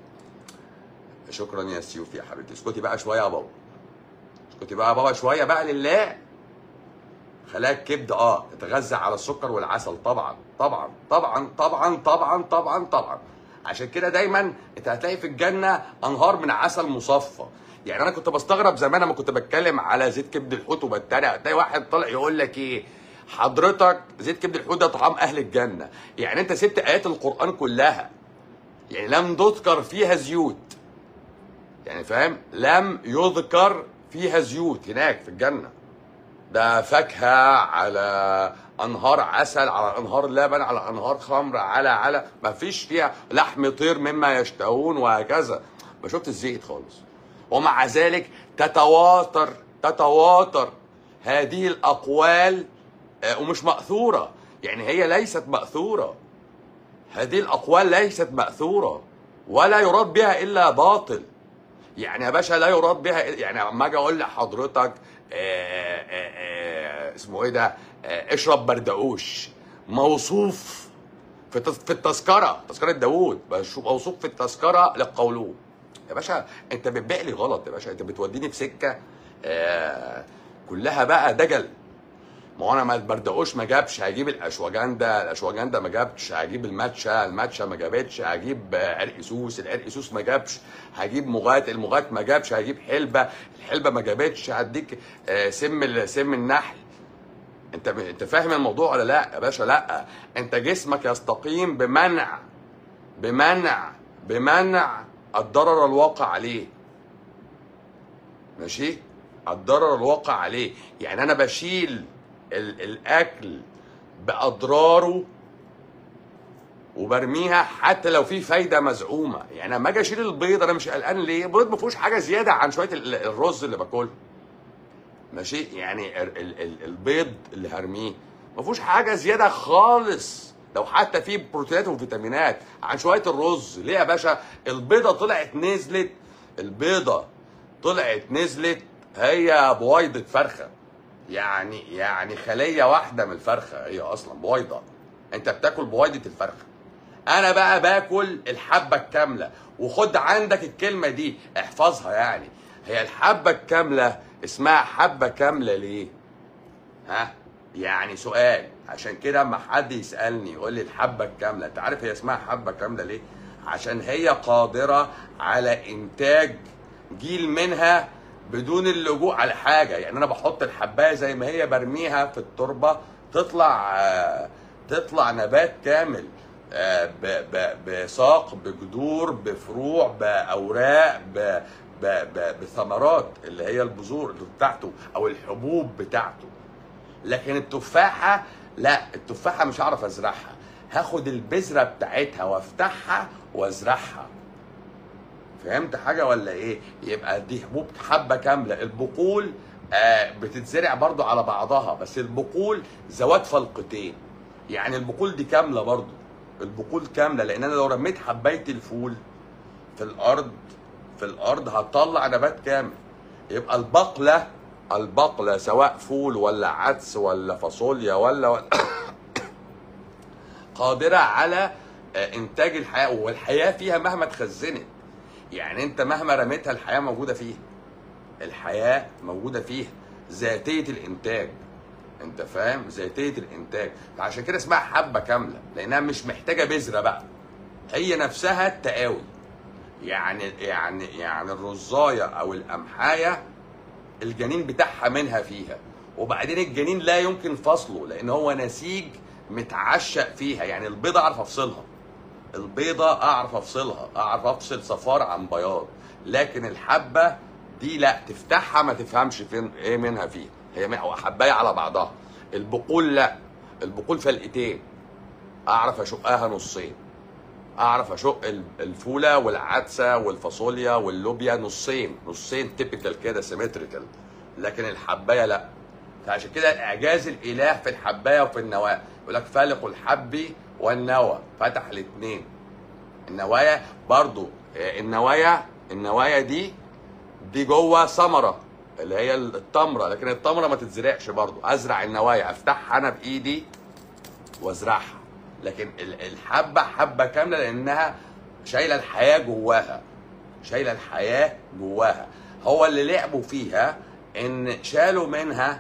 شكرا يا سيوف يا حبيبتي اسكتي بقى شويه يا بابا اسكتي بقى يا بابا شويه بقى لله خلايا الكبد اه تتغذى على السكر والعسل طبعا طبعا طبعا طبعا طبعا طبعا طبعا عشان كده دايما انت هتلاقي في الجنه انهار من عسل مصفى يعني انا كنت بستغرب زمان لما كنت بتكلم على زيت كبد الحوت وبتريق تلاقي واحد طالع يقول لك ايه حضرتك زيت كبد الحوت ده طعام اهل الجنه يعني انت سبت ايات القران كلها يعني لم تذكر فيها زيوت يعني فاهم لم يذكر فيها زيوت هناك في الجنه ده فاكهه على انهار عسل على انهار لبن على انهار خمر على على ما فيش فيها لحم طير مما يشتهون وهكذا ما شفت الزيت خالص ومع ذلك تتواتر تتواتر هذه الاقوال آه، ومش ماثوره يعني هي ليست ماثوره هذه الاقوال ليست ماثوره ولا يراد بها الا باطل يعني يا باشا لا يراد بها يعني اما اجي اقول لحضرتك آه، آه، آه، اسمه ايه ده آه، اشرب بردقوش موصوف في التز- في التذكره تذكره داوود بس موصوف في التذكره للقولون يا باشا انت بتبيع لي غلط يا باشا انت بتوديني في سكه آه، كلها بقى دجل ما هو انا ما البردقوش ما جابش هجيب الاشواجندا الاشواجندا ما جابش هجيب الماتشا الماتشا ما جابتش هجيب آه، عرق سوس العرق سوس ما جابش هجيب مغات المغات ما جابش هجيب حلبه الحلبه ما جابتش هديك آه، سم ال- سم النحل انت انت فاهم الموضوع ولا لا يا باشا لا انت جسمك يستقيم بمنع بمنع بمنع الضرر الواقع عليه ماشي الضرر الواقع عليه يعني انا بشيل ال- الاكل باضراره وبرميها حتى لو في فايده مزعومه يعني لما اجي اشيل البيض انا مش قلقان ليه البيض ما فيهوش حاجه زياده عن شويه ال- الرز اللي باكله ماشي يعني ال- ال- ال- البيض اللي هرميه ما فيهوش حاجه زياده خالص لو حتى فيه بروتينات وفيتامينات عن شويه الرز ليه يا باشا البيضه طلعت نزلت البيضه طلعت نزلت هي بويضه فرخه يعني يعني خليه واحده من الفرخه هي اصلا بويضه انت بتاكل بويضه الفرخه انا بقى باكل الحبه الكامله وخد عندك الكلمه دي احفظها يعني هي الحبه الكامله اسمها حبه كامله ليه ها يعني سؤال عشان كده اما حد يسالني يقول لي الحبه الكامله انت عارف هي اسمها حبه كامله ليه عشان هي قادره على انتاج جيل منها بدون اللجوء على حاجه يعني انا بحط الحبايه زي ما هي برميها في التربه تطلع آه، تطلع نبات كامل آه، ب- ب- بساق بجذور بفروع باوراق ب- ب- ب- بثمرات اللي هي البذور اللي بتاعته او الحبوب بتاعته لكن التفاحه لا التفاحه مش هعرف ازرعها هاخد البذره بتاعتها وافتحها وازرعها فهمت حاجه ولا ايه يبقى دي حبوب حبه كامله البقول آه بتتزرع برضو على بعضها بس البقول ذوات فلقتين يعني البقول دي كامله برضو البقول كامله لان انا لو رميت حبايه الفول في الارض في الارض هتطلع نبات كامل يبقى البقله البقله سواء فول ولا عدس ولا فاصوليا ولا, ولا قادره على آه، انتاج الحياه والحياه فيها مهما اتخزنت يعني انت مهما رميتها الحياه موجوده فيها الحياه موجوده فيها ذاتيه الانتاج انت فاهم ذاتيه الانتاج فعشان كده اسمها حبه كامله لانها مش محتاجه بذره بقى هي نفسها التقاوي يعني يعني يعني الرزايه او القمحايه الجنين بتاعها منها فيها وبعدين الجنين لا يمكن فصله لان هو نسيج متعشق فيها يعني البيضه اعرف افصلها البيضه اعرف افصلها اعرف افصل صفار عن بياض لكن الحبه دي لا تفتحها ما تفهمش فين ايه منها فيه هي م- أو حبايه على بعضها البقول لا البقول فلقتين اعرف اشقها نصين اعرف اشق ال- الفوله والعدسه والفاصوليا واللوبيا نصين نصين تيبيكال كده سيمتريكال لكن الحبايه لا فعشان كده اعجاز الاله في الحبايه وفي النواه يقول لك فالق الحب والنوى فتح الاثنين النوايا برضو آه، النوايا النوايا دي دي جوه ثمره اللي هي التمره لكن التمره ما تتزرعش برضو ازرع النوايا افتحها انا بايدي وازرعها لكن ال- الحبه حبه كامله لانها شايله الحياه جواها شايله الحياه جواها هو اللي لعبوا فيها ان شالوا منها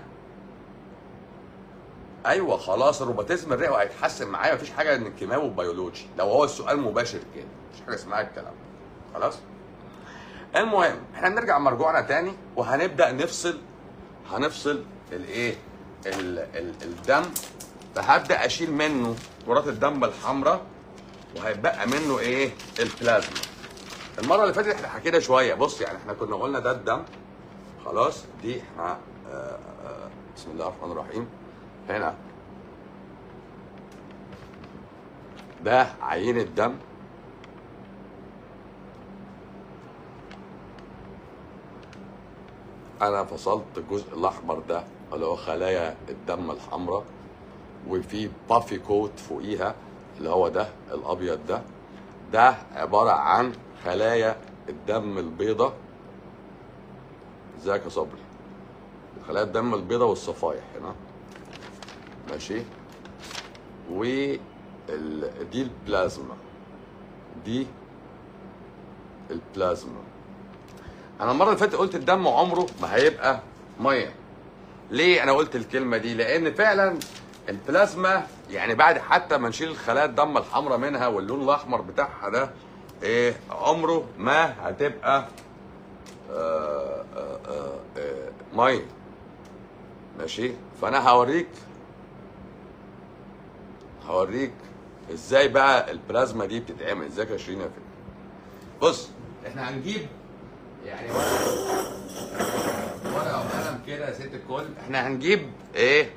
ايوه خلاص الروباتيزم الرئوي هيتحسن معايا مفيش حاجه ان الكيماوي والبيولوجي لو هو السؤال مباشر كده مفيش حاجه اسمها الكلام ده. خلاص المهم احنا نرجع مرجوعنا تاني وهنبدا نفصل هنفصل الايه ال- ال- الدم فهبدا اشيل منه كرات الدم الحمراء وهيبقى منه ايه البلازما المره اللي فاتت احنا حكينا شويه بص يعني احنا كنا قلنا ده الدم خلاص دي احنا آه، آه، بسم الله الرحمن الرحيم هنا ده عينة دم انا فصلت الجزء الاحمر ده اللي هو خلايا الدم الحمراء وفي بافي كوت فوقيها اللي هو ده الابيض ده ده عباره عن خلايا الدم البيضاء ازيك يا صبري خلايا الدم البيضاء والصفائح هنا ماشي و ال... دي البلازما دي البلازما انا المره اللي فاتت قلت الدم عمره ما هيبقى ميه ليه انا قلت الكلمه دي لان فعلا البلازما يعني بعد حتى ما نشيل خلايا الدم الحمراء منها واللون الاحمر بتاعها ده ايه عمره ما هتبقى آه آه آه آه ميه ماشي فانا هوريك هوريك ازاي بقى البلازما دي بتتعمل ازاي يا شيرين يا فكرة بص احنا هنجيب يعني ورقه ورقه وقلم كده يا ست الكل احنا هنجيب ايه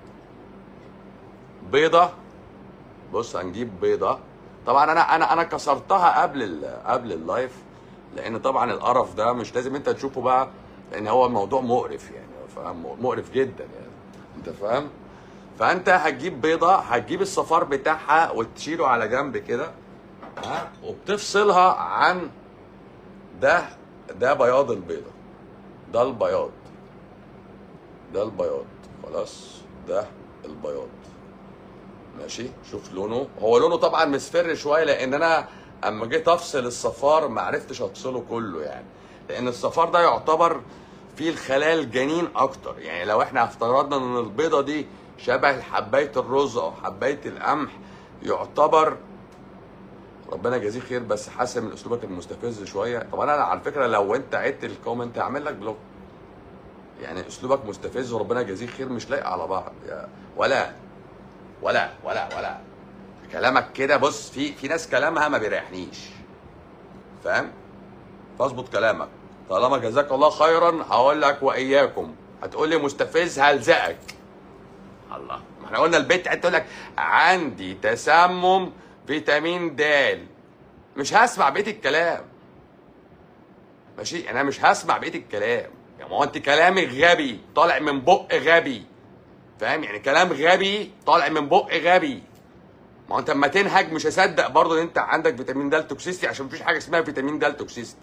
بيضه بص هنجيب بيضه طبعا انا انا انا كسرتها قبل ال قبل اللايف لان طبعا القرف ده مش لازم انت تشوفه بقى لان هو الموضوع مقرف يعني فاهم مقرف جدا يعني انت فاهم فانت هتجيب بيضه هتجيب الصفار بتاعها وتشيله على جنب كده ها وبتفصلها عن ده ده بياض البيضه ده البياض ده البياض خلاص ده البياض ماشي شوف لونه هو لونه طبعا مصفر شويه لان انا اما جيت افصل الصفار ما عرفتش افصله كله يعني لان الصفار ده يعتبر فيه الخلايا الجنين اكتر يعني لو احنا افترضنا ان البيضه دي شبه حبايه الرز او حبايه القمح يعتبر ربنا يجازيه خير بس حاسس من اسلوبك المستفز شويه طب انا على فكره لو انت عدت الكومنت هعمل لك بلوك يعني اسلوبك مستفز وربنا يجازيه خير مش لايق على بعض يا ولا ولا ولا ولا كلامك كده بص في في ناس كلامها ما بيريحنيش فاهم فاظبط كلامك طالما جزاك الله خيرا هقول لك واياكم هتقول لي مستفز هلزقك الله ما احنا قلنا البيت تقول لك عندي تسمم فيتامين د مش هسمع بقيه الكلام ماشي انا مش هسمع بقيه الكلام يعني ما هو انت كلامك غبي طالع من بق غبي فاهم يعني كلام غبي طالع من بق غبي ما هو انت اما تنهج مش هصدق برضه ان انت عندك فيتامين د توكسيستي عشان مفيش حاجه اسمها فيتامين د توكسيستي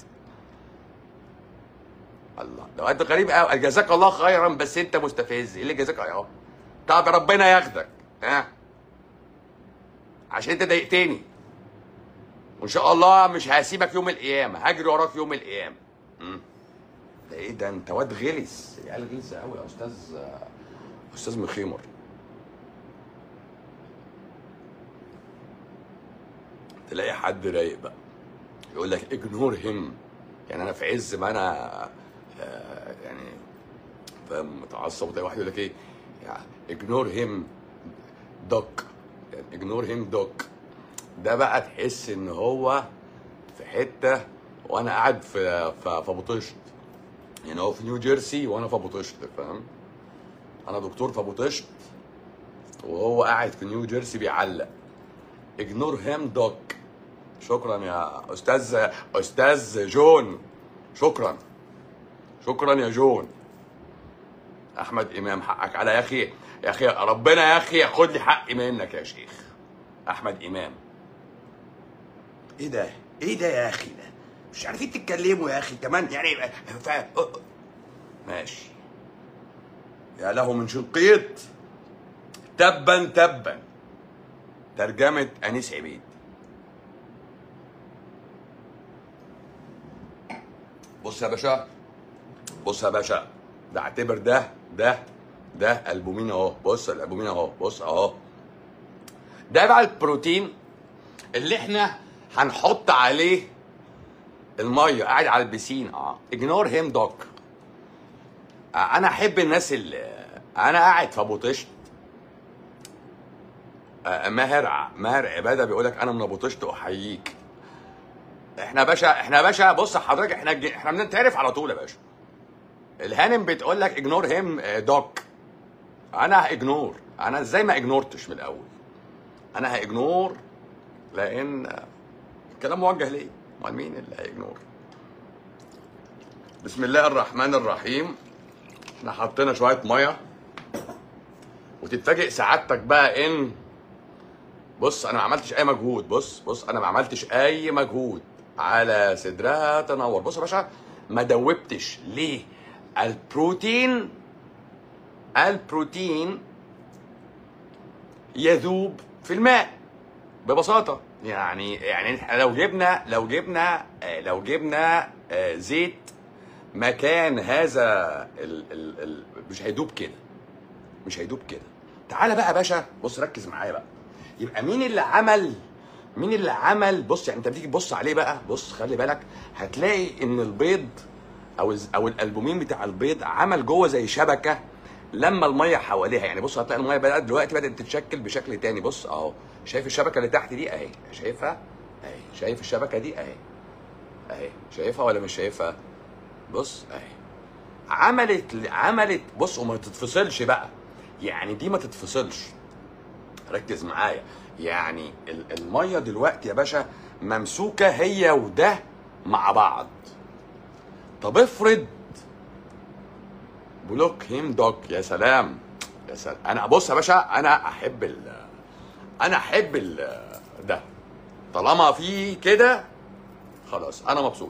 الله ده انت غريب قوي جزاك الله خيرا بس انت مستفز ايه اللي جزاك اهو طب ربنا ياخدك ها عشان انت ضايقتني وان شاء الله مش هسيبك يوم القيامه هجري وراك يوم القيامه مم. ده ايه ده انت واد غلس عيال غلسه قوي يا استاذ استاذ مخيمر تلاقي حد رايق بقى يقول لك اجنور هيم يعني انا في عز ما انا آه، يعني فاهم متعصب وتلاقي واحد يقول لك ايه يعني اجنور هيم دوك يعني اجنور هيم دوك ده بقى تحس ان هو في حته وانا قاعد في في في بوطشت يعني هو في نيو جيرسي وانا في بوطشت فاهم انا دكتور في بوطشت وهو قاعد في نيو جيرسي بيعلق اجنور هيم دوك شكرا يا استاذ استاذ جون شكرا شكرا يا جون احمد امام حقك على يا اخي يا اخي ربنا يا اخي ياخد لي حقي منك يا شيخ احمد امام ايه ده ايه ده يا اخي ده مش عارفين تتكلموا يا اخي كمان يعني ف... ماشي يا له من شنقيط تبا تبا ترجمة أنيس عبيد بص يا باشا بص يا باشا ده اعتبر ده ده ده البومين اهو بص الالبومين اهو بص اهو ده بقى البروتين اللي احنا هنحط عليه الميه قاعد على البسين اه اجنور هيم دوك انا احب الناس اللي انا قاعد في ابو طشت آه، ماهر ع- ماهر عباده بيقول لك انا من ابو طشت احييك احنا يا باشا احنا يا باشا بص حضرتك احنا الج- احنا بنتعرف على طول يا باشا الهانم بتقول لك اجنور هيم دوك انا هاجنور انا ازاي ما اجنورتش من الاول انا هاجنور لان الكلام موجه ليه امال مين اللي هيجنور بسم الله الرحمن الرحيم احنا حطينا شويه ميه وتتفاجئ سعادتك بقى ان بص انا ما عملتش اي مجهود بص بص انا ما عملتش اي مجهود على صدرها تنور بص يا باشا ما دوبتش ليه البروتين البروتين يذوب في الماء ببساطه يعني يعني إحنا لو جبنا لو جبنا آه، لو جبنا آه، زيت مكان هذا ال ال ال مش هيدوب كده مش هيدوب كده تعالى بقى يا باشا بص ركز معايا بقى يبقى مين اللي عمل مين اللي عمل بص يعني انت بتيجي تبص عليه بقى بص خلي بالك هتلاقي ان البيض او الز- او الالبومين بتاع البيض عمل جوه زي شبكه لما الميه حواليها يعني بص هتلاقي الميه بدات دلوقتي بدات تتشكل بشكل تاني بص اهو شايف الشبكه اللي تحت دي اهي شايفها اهي شايف الشبكه دي اهي اهي شايفها ولا مش شايفها بص اهي عملت عملت بص وما تتفصلش بقى يعني دي ما تتفصلش ركز معايا يعني ال- الميه دلوقتي يا باشا ممسوكه هي وده مع بعض طب افرض بلوك هيم دوك يا سلام يا سلام انا بص يا باشا انا احب ال انا احب ال ده طالما في كده خلاص انا مبسوط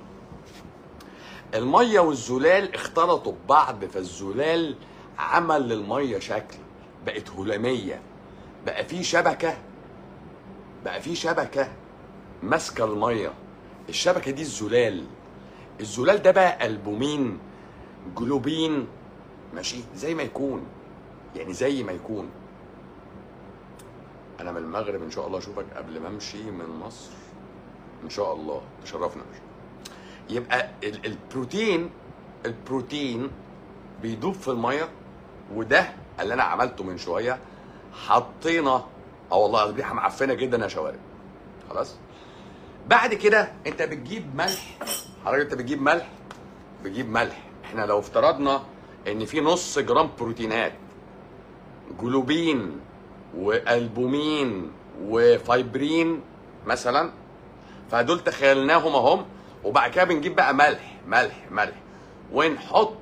الميه والزلال اختلطوا ببعض فالزلال عمل للميه شكل بقت هلاميه بقى في شبكه بقى في شبكه ماسكه الميه الشبكه دي الزلال الزلال ده بقى البومين جلوبين ماشي زي ما يكون يعني زي ما يكون انا من المغرب ان شاء الله اشوفك قبل ما امشي من مصر ان شاء الله تشرفنا يا باشا يبقى ال- البروتين البروتين بيدوب في الميه وده اللي انا عملته من شويه حطينا اه والله الريحه معفنه جدا يا شوارب خلاص بعد كده انت بتجيب ملح حضرتك انت بتجيب ملح بتجيب ملح احنا لو افترضنا ان في نص جرام بروتينات جلوبين والبومين وفايبرين مثلا فدول تخيلناهم اهم وبعد كده بنجيب بقى ملح ملح ملح ونحط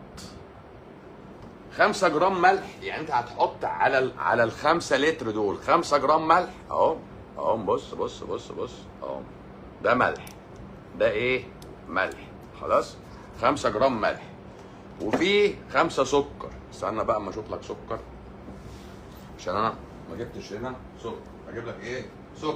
خمسة جرام ملح يعني انت هتحط على ال... على الخمسة لتر دول خمسة جرام ملح اهو اهو بص بص بص بص اهو ده ملح ده ايه ملح خلاص خمسة جرام ملح وفي خمسة سكر استنى بقى اما اشوف لك سكر عشان انا ما جبتش هنا سكر اجيب لك ايه سكر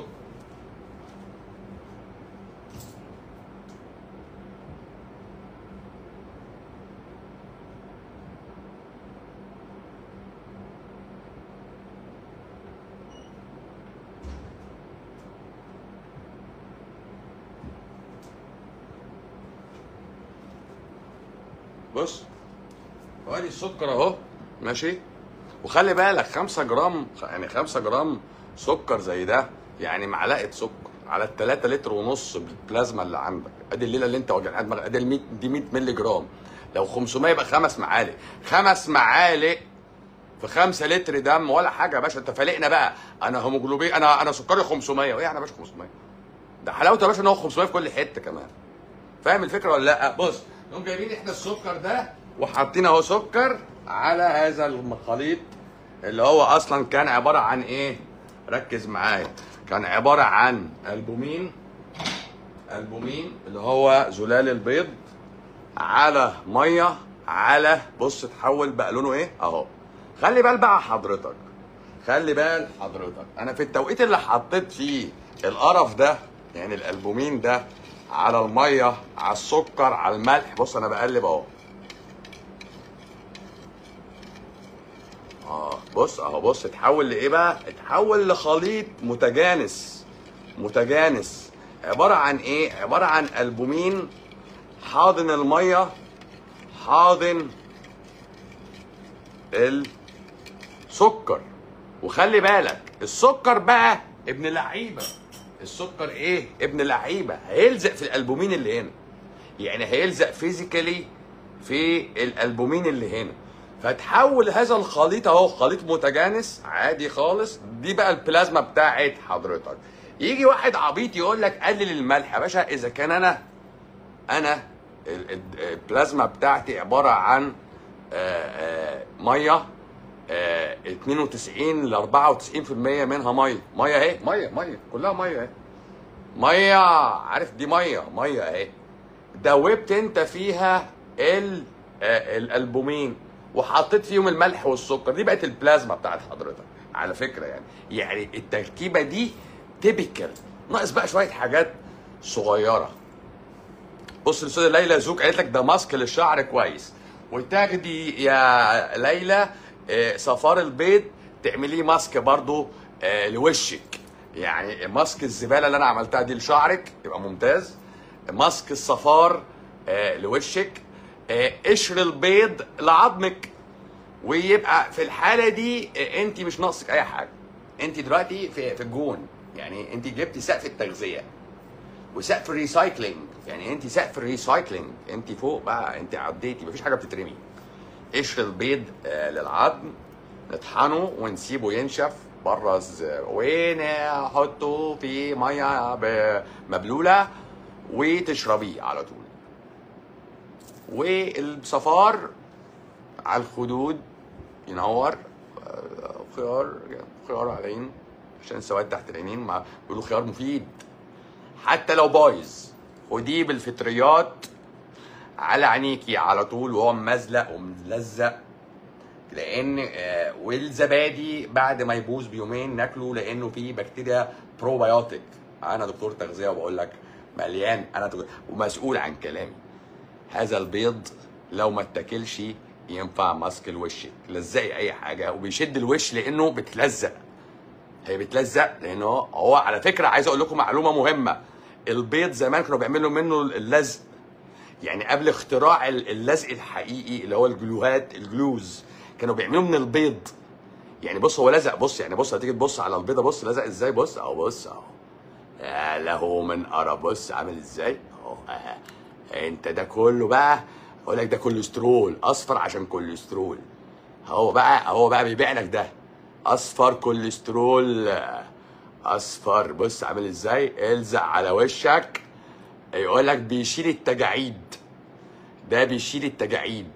بص وادي السكر اهو ماشي وخلي بالك 5 جرام يعني 5 جرام سكر زي ده يعني معلقه سكر على ال 3 لتر ونص بالبلازما اللي عندك ادي الليله اللي انت وجعان دماغك ادي ال 100 دي 100 مللي جرام لو 500 يبقى خمس معالق خمس معالق في 5 لتر دم ولا حاجه يا باشا انت فالقنا بقى انا هيموجلوبين انا انا سكري 500 وايه يعني يا باشا 500 ده حلاوته يا باشا ان هو 500 في كل حته كمان فاهم الفكره ولا لا بص نقوم جايبين احنا السكر ده وحاطين اهو سكر على هذا الخليط اللي هو اصلا كان عباره عن ايه ركز معايا كان عباره عن البومين البومين اللي هو زلال البيض على ميه على بص اتحول بقى لونه ايه اهو خلي بال بقى حضرتك خلي بال حضرتك انا في التوقيت اللي حطيت فيه القرف ده يعني الالبومين ده على الميه على السكر على الملح بص انا بقلب اهو اه بص اهو بص اتحول لايه بقى اتحول لخليط متجانس متجانس عباره عن ايه عباره عن البومين حاضن الميه حاضن السكر وخلي بالك السكر بقى ابن لعيبه السكر ايه ابن لعيبه هيلزق في الالبومين اللي هنا يعني هيلزق فيزيكالي في الالبومين اللي هنا فتحول هذا الخليط اهو خليط متجانس عادي خالص دي بقى البلازما بتاعت حضرتك يجي واحد عبيط يقول لك قلل الملح يا باشا اذا كان انا انا ال- ال- البلازما بتاعتي عباره عن آه، آه، ميه آه، 92 ل 94% منها ميه ميه اهي ميه ميه كلها ميه اهي ميه عارف دي ميه ميه اهي دوبت انت فيها ال آه، الالبومين وحطيت فيهم الملح والسكر دي بقت البلازما بتاعت حضرتك على فكره يعني يعني التركيبه دي تيبيكال ناقص بقى شويه حاجات صغيره بص الاستاذه ليلى زوك قالت لك ده ماسك للشعر كويس وتاخدي يا ليلى آه، صفار البيض تعمليه ماسك برضو آه، لوشك يعني ماسك الزباله اللي انا عملتها دي لشعرك يبقى ممتاز ماسك الصفار آه، لوشك آه، قشر البيض لعظمك ويبقى في الحاله دي آه، انت مش ناقصك اي حاجه انت دلوقتي في في الجون يعني انت جبتي سقف التغذيه وسقف الريسايكلينج يعني انت سقف الريسايكلينج انت فوق بقى انت عديتي مفيش حاجه بتترمي قشر البيض آه، للعظم نطحنه ونسيبه ينشف بره الز- ونحطه في ميه ب- مبلوله وتشربيه على طول والصفار على الخدود ينور آه، خيار خيار على العين عشان السواد تحت العينين مع بيقولوا خيار مفيد حتى لو بايظ خديه بالفطريات على عينيكي على طول وهو ممزلق وملزق لان آه، والزبادي بعد ما يبوظ بيومين ناكله لانه فيه بكتيريا بروبيوتيك انا دكتور تغذيه وبقول لك مليان انا دكتور ومسؤول عن كلامي هذا البيض لو ما اتاكلش ينفع ماسك لوشك لزقي اي حاجه وبيشد الوش لانه بتلزق هي بتلزق لانه هو- هو على فكره عايز اقول لكم معلومه مهمه البيض زمان كانوا بيعملوا منه اللزق يعني قبل اختراع ال- اللزق الحقيقي اللي هو الجلوهات الجلوز كانوا بيعملوا من البيض يعني بص هو لزق بص يعني بص هتيجي تبص على البيضه بص لزق ازاي بص اهو بص اهو يا له من قرا بص عامل ازاي اهو آه. انت ده كله بقى اقول لك ده كوليسترول اصفر عشان كوليسترول هو بقى هو بقى بيبيع لك ده اصفر كوليسترول اصفر بص عامل ازاي الزق على وشك يقول لك بيشيل التجاعيد ده بيشيل التجاعيد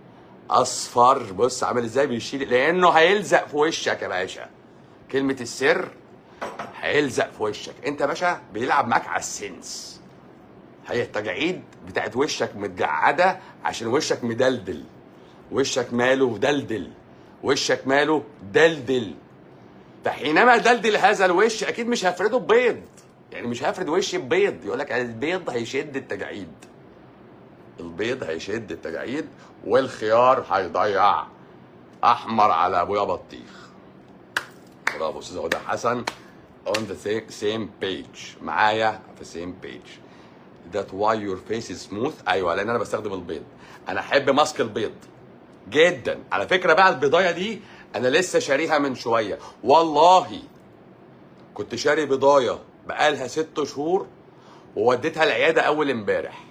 اصفر بص عامل ازاي بيشيل لانه هيلزق في وشك يا باشا كلمه السر هيلزق في وشك انت يا باشا بيلعب معاك على السنس هي التجاعيد بتاعت وشك متجعده عشان وشك مدلدل وشك ماله دلدل وشك ماله دلدل فحينما دلدل هذا الوش اكيد مش هفرده ببيض يعني مش هفرد وشي ببيض يقول لك البيض هيشد التجاعيد البيض هيشد التجاعيد والخيار هيضيع احمر على ابويا بطيخ برافو استاذ هدى حسن on the sa- same page معايا في same page that why your face is smooth ايوه لان انا بستخدم البيض انا احب ماسك البيض جدا على فكره بقى البضايه دي انا لسه شاريها من شويه والله كنت شاري بضايه بقالها ست شهور ووديتها العياده اول امبارح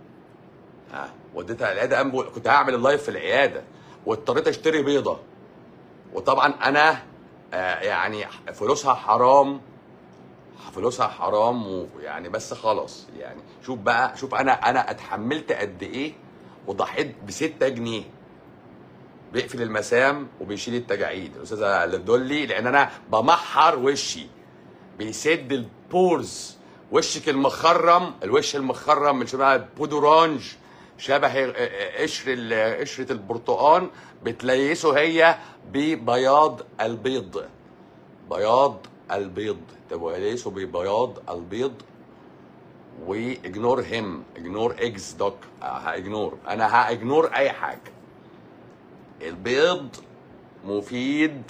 ها وديتها العياده أم كنت هعمل اللايف في العياده واضطريت اشتري بيضه وطبعا انا آه يعني فلوسها حرام فلوسها حرام ويعني بس خلاص يعني شوف بقى شوف انا انا اتحملت قد ايه وضحيت ب 6 جنيه بيقفل المسام وبيشيل التجاعيد الاستاذه اللي تدول لي لان انا بمحر وشي بيسد البورز وشك المخرم الوش المخرم من شبه بودورانج شبه قشر ال- قشرة البرتقال بتليسه هي ببياض البيض بياض البيض تليسه ببياض البيض واجنور هيم اجنور اكس دوك هاجنور انا هاجنور اي حاجه البيض مفيد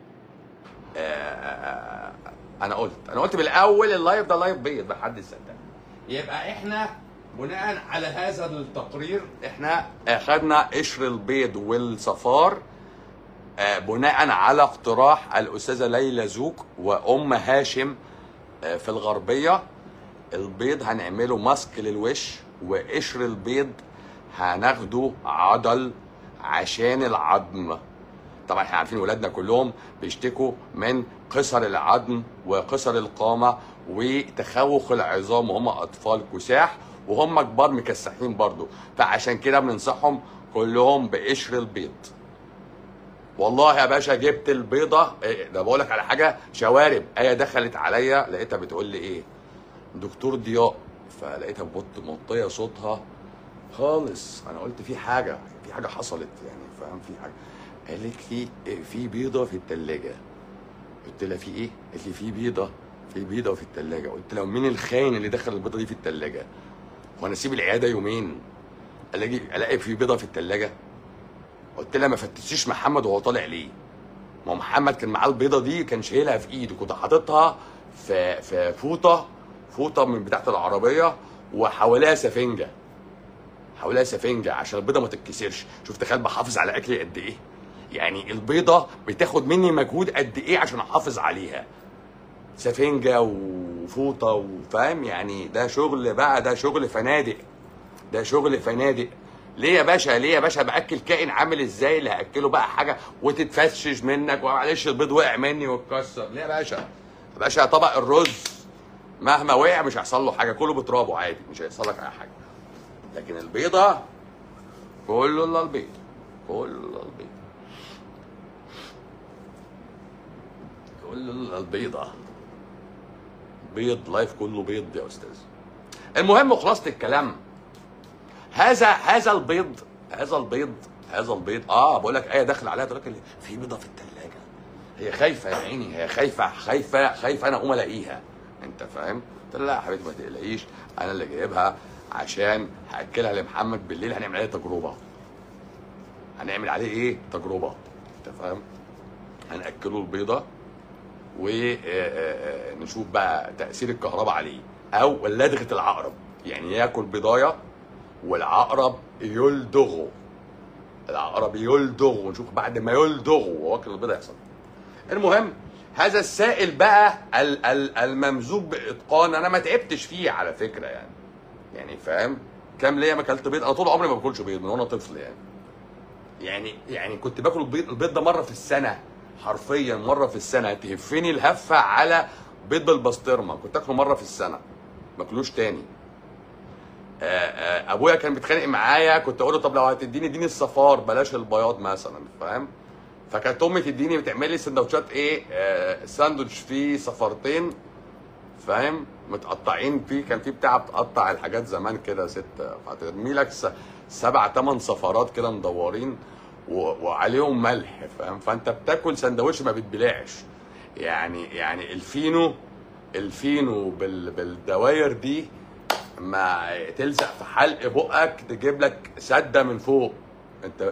آه، انا قلت انا قلت بالاول اللايف ده لايف بيض محدش صدقني يبقى احنا بناء على هذا التقرير احنا اخذنا قشر البيض والصفار آه، بناء على اقتراح الاستاذه ليلى زوك وام هاشم آه، في الغربيه البيض هنعمله ماسك للوش وقشر البيض هناخده عضل عشان العظم طبعا احنا عارفين ولادنا كلهم بيشتكوا من قصر العظم وقصر القامه وتخوخ العظام وهم اطفال كساح وهم كبار مكسحين برضو فعشان كده بننصحهم كلهم بقشر البيض والله يا باشا جبت البيضه إيه، ده بقول لك على حاجه شوارب ايه دخلت عليا لقيتها بتقول لي ايه دكتور ضياء فلقيتها بط مطيه صوتها خالص انا قلت في حاجه في حاجه حصلت يعني فاهم في حاجه قالت لي إيه، في بيضه في الثلاجه قلت لها في ايه قالت لي في بيضه في بيضه في الثلاجه قلت لها مين الخاين اللي دخل البيضه دي في الثلاجه وانا اسيب العياده يومين الاقي الاقي في بيضه في الثلاجه قلت لها ما فتشيش محمد وهو طالع ليه ما هو محمد كان معاه البيضه دي كان شايلها في ايده كنت حاططها في في فوطه فوطه من بتاعه العربيه وحواليها سفنجه حواليها سفنجه عشان البيضه ما تتكسرش شوف تخيل بحافظ على اكلي قد ايه يعني البيضه بتاخد مني مجهود قد ايه عشان احافظ عليها سفنجه وفوطه وفاهم يعني ده شغل بقى ده شغل فنادق ده شغل فنادق ليه يا باشا ليه يا باشا باكل كائن عامل ازاي اللي هاكله بقى حاجه وتتفشش منك ومعلش البيض وقع مني واتكسر ليه يا باشا يا باشا طبق الرز مهما وقع مش هيحصل له حاجه كله بترابه عادي مش هيحصل لك اي حاجه لكن البيضه كله الا البيض كله الا البيض كله الا البيضه بيض لايف كله بيض يا استاذ المهم خلاصه الكلام هذا هذا البيض هذا البيض هذا البيض اه بقول لك ايه داخل عليها تقول لك في بيضه في الثلاجه هي خايفه يا عيني هي خايفه خايفه خايفه انا اقوم الاقيها انت فاهم؟ قلت لها لا يا حبيبتي ما تقلقيش انا اللي جايبها عشان هاكلها لمحمد بالليل هنعمل عليه تجربه هنعمل عليه ايه؟ تجربه انت فاهم؟ هناكله البيضه ونشوف بقى تاثير الكهرباء عليه او لدغه العقرب يعني ياكل بضايه والعقرب يلدغه العقرب يلدغه ونشوف بعد ما يلدغه وهو واكل البيضه يحصل المهم هذا السائل بقى ال- ال- الممزوج باتقان انا ما تعبتش فيه على فكره يعني يعني فاهم كام ليا ما اكلت بيض انا طول عمري ما باكلش بيض من وانا طفل يعني يعني يعني كنت باكل البيض البيض ده مره في السنه حرفيا مره في السنه تهفني الهفه على بيض بالبسطرمه كنت اكله مره في السنه ما اكلوش تاني آه، آه، ابويا كان بيتخانق معايا كنت اقول له طب لو هتديني اديني الصفار بلاش البياض مثلا فاهم فكانت امي تديني بتعمل لي سندوتشات ايه آه ساندوتش فيه صفارتين فاهم متقطعين فيه كان في بتاع بتقطع الحاجات زمان كده ست فترمي لك س- سبع ثمان صفارات كده مدورين و... وعليهم ملح فاهم فانت بتاكل سندوتش ما بتبلعش يعني يعني الفينو الفينو بال... بالدواير دي ما تلزق في حلق بقك تجيب لك سده من فوق انت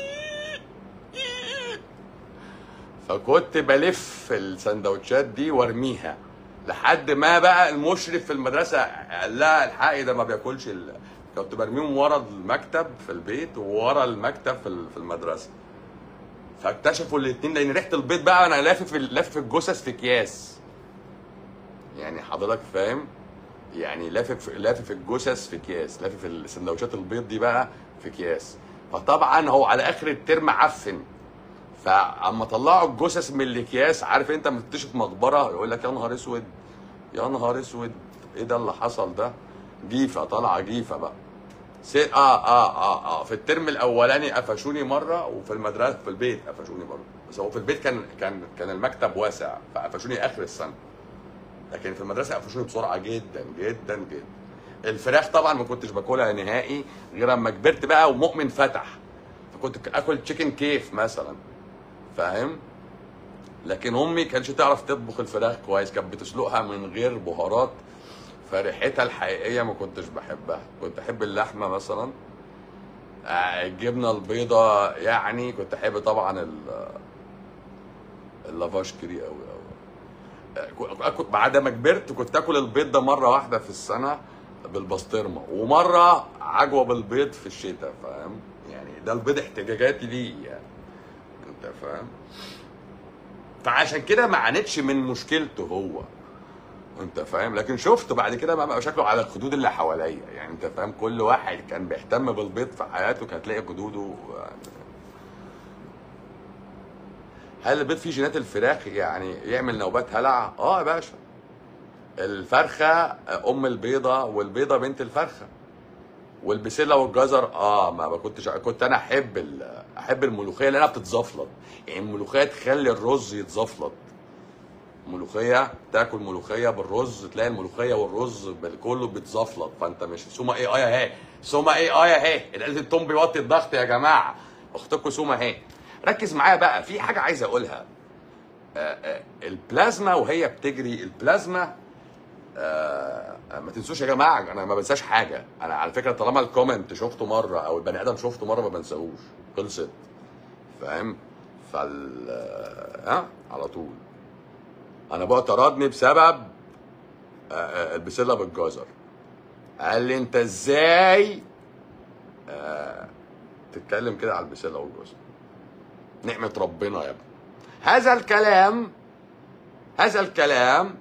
فكنت بلف السندوتشات دي وارميها لحد ما بقى المشرف في المدرسه قال لها الحقي ده ما بياكلش ال... كنت برميهم ورا المكتب في البيت وورا المكتب في ال- في المدرسه فاكتشفوا الاثنين لان ريحه البيض بقى انا لافف لافف الجثث في اكياس يعني حضرتك فاهم يعني لافف لافف الجثث في اكياس لافف السندوتشات البيض دي بقى في اكياس فطبعا هو على اخر الترم عفن فاما طلعوا الجثث من الاكياس عارف انت لما تكتشف مقبره يقول لك يا نهار اسود يا نهار اسود ايه ده اللي حصل ده جيفه طالعه جيفه بقى سي... اه اه اه اه في الترم الاولاني قفشوني مره وفي المدرسه في البيت قفشوني برضه بس هو في البيت كان كان كان المكتب واسع فقفشوني اخر السنه لكن في المدرسه قفشوني بسرعه جدا جدا جدا الفراخ طبعا ما كنتش باكلها نهائي غير اما كبرت بقى ومؤمن فتح فكنت اكل تشيكن كيف مثلا فاهم لكن امي كانتش تعرف تطبخ الفراخ كويس كانت بتسلقها من غير بهارات فريحتها الحقيقيه ما كنتش بحبها كنت احب اللحمه مثلا آه، الجبنه البيضاء يعني كنت احب طبعا ال- اللافاشكري قوي قوي أكل بعد ما كبرت كنت اكل البيض ده مره واحده في السنه بالبسطرمه ومره عجوه بالبيض في الشتاء فاهم يعني ده البيض احتجاجاتي ليه يعني انت فاهم فعشان كده ما عانتش من مشكلته هو انت فاهم لكن شفت بعد كده بقى بقى شكله على الخدود اللي حواليا يعني انت فاهم كل واحد كان بيهتم بالبيض في حياته كان هتلاقي خدوده يعني هل البيض فيه جينات الفراخ يعني يعمل نوبات هلع؟ اه يا باشا الفرخه ام البيضه والبيضه بنت الفرخه والبسله والجزر اه ما ما كنتش كنت انا احب ال- احب الملوخيه لانها بتتزفلط يعني الملوخيه تخلي الرز يتزفلط ملوخيه تاكل ملوخيه بالرز تلاقي الملوخيه والرز بال- كله بيتزفلط فانت مش سوما ايه اه اهي سوما ايه اه اهي القلب التوم بيوطي الضغط يا جماعه اختكم سوما اهي ركز معايا بقى في حاجه عايز اقولها آه، آه، البلازما وهي بتجري البلازما آه، ما تنسوش يا جماعه انا ما بنساش حاجه انا على فكره طالما الكومنت شفته مره او البني ادم شفته مره ما بنساهوش خلصت فاهم فال ها على طول انا بقى طردني بسبب آه، آه، البسله بالجزر قال لي انت ازاي آه، تتكلم كده على البسله والجزر نعمه ربنا يا ابني هذا الكلام هذا الكلام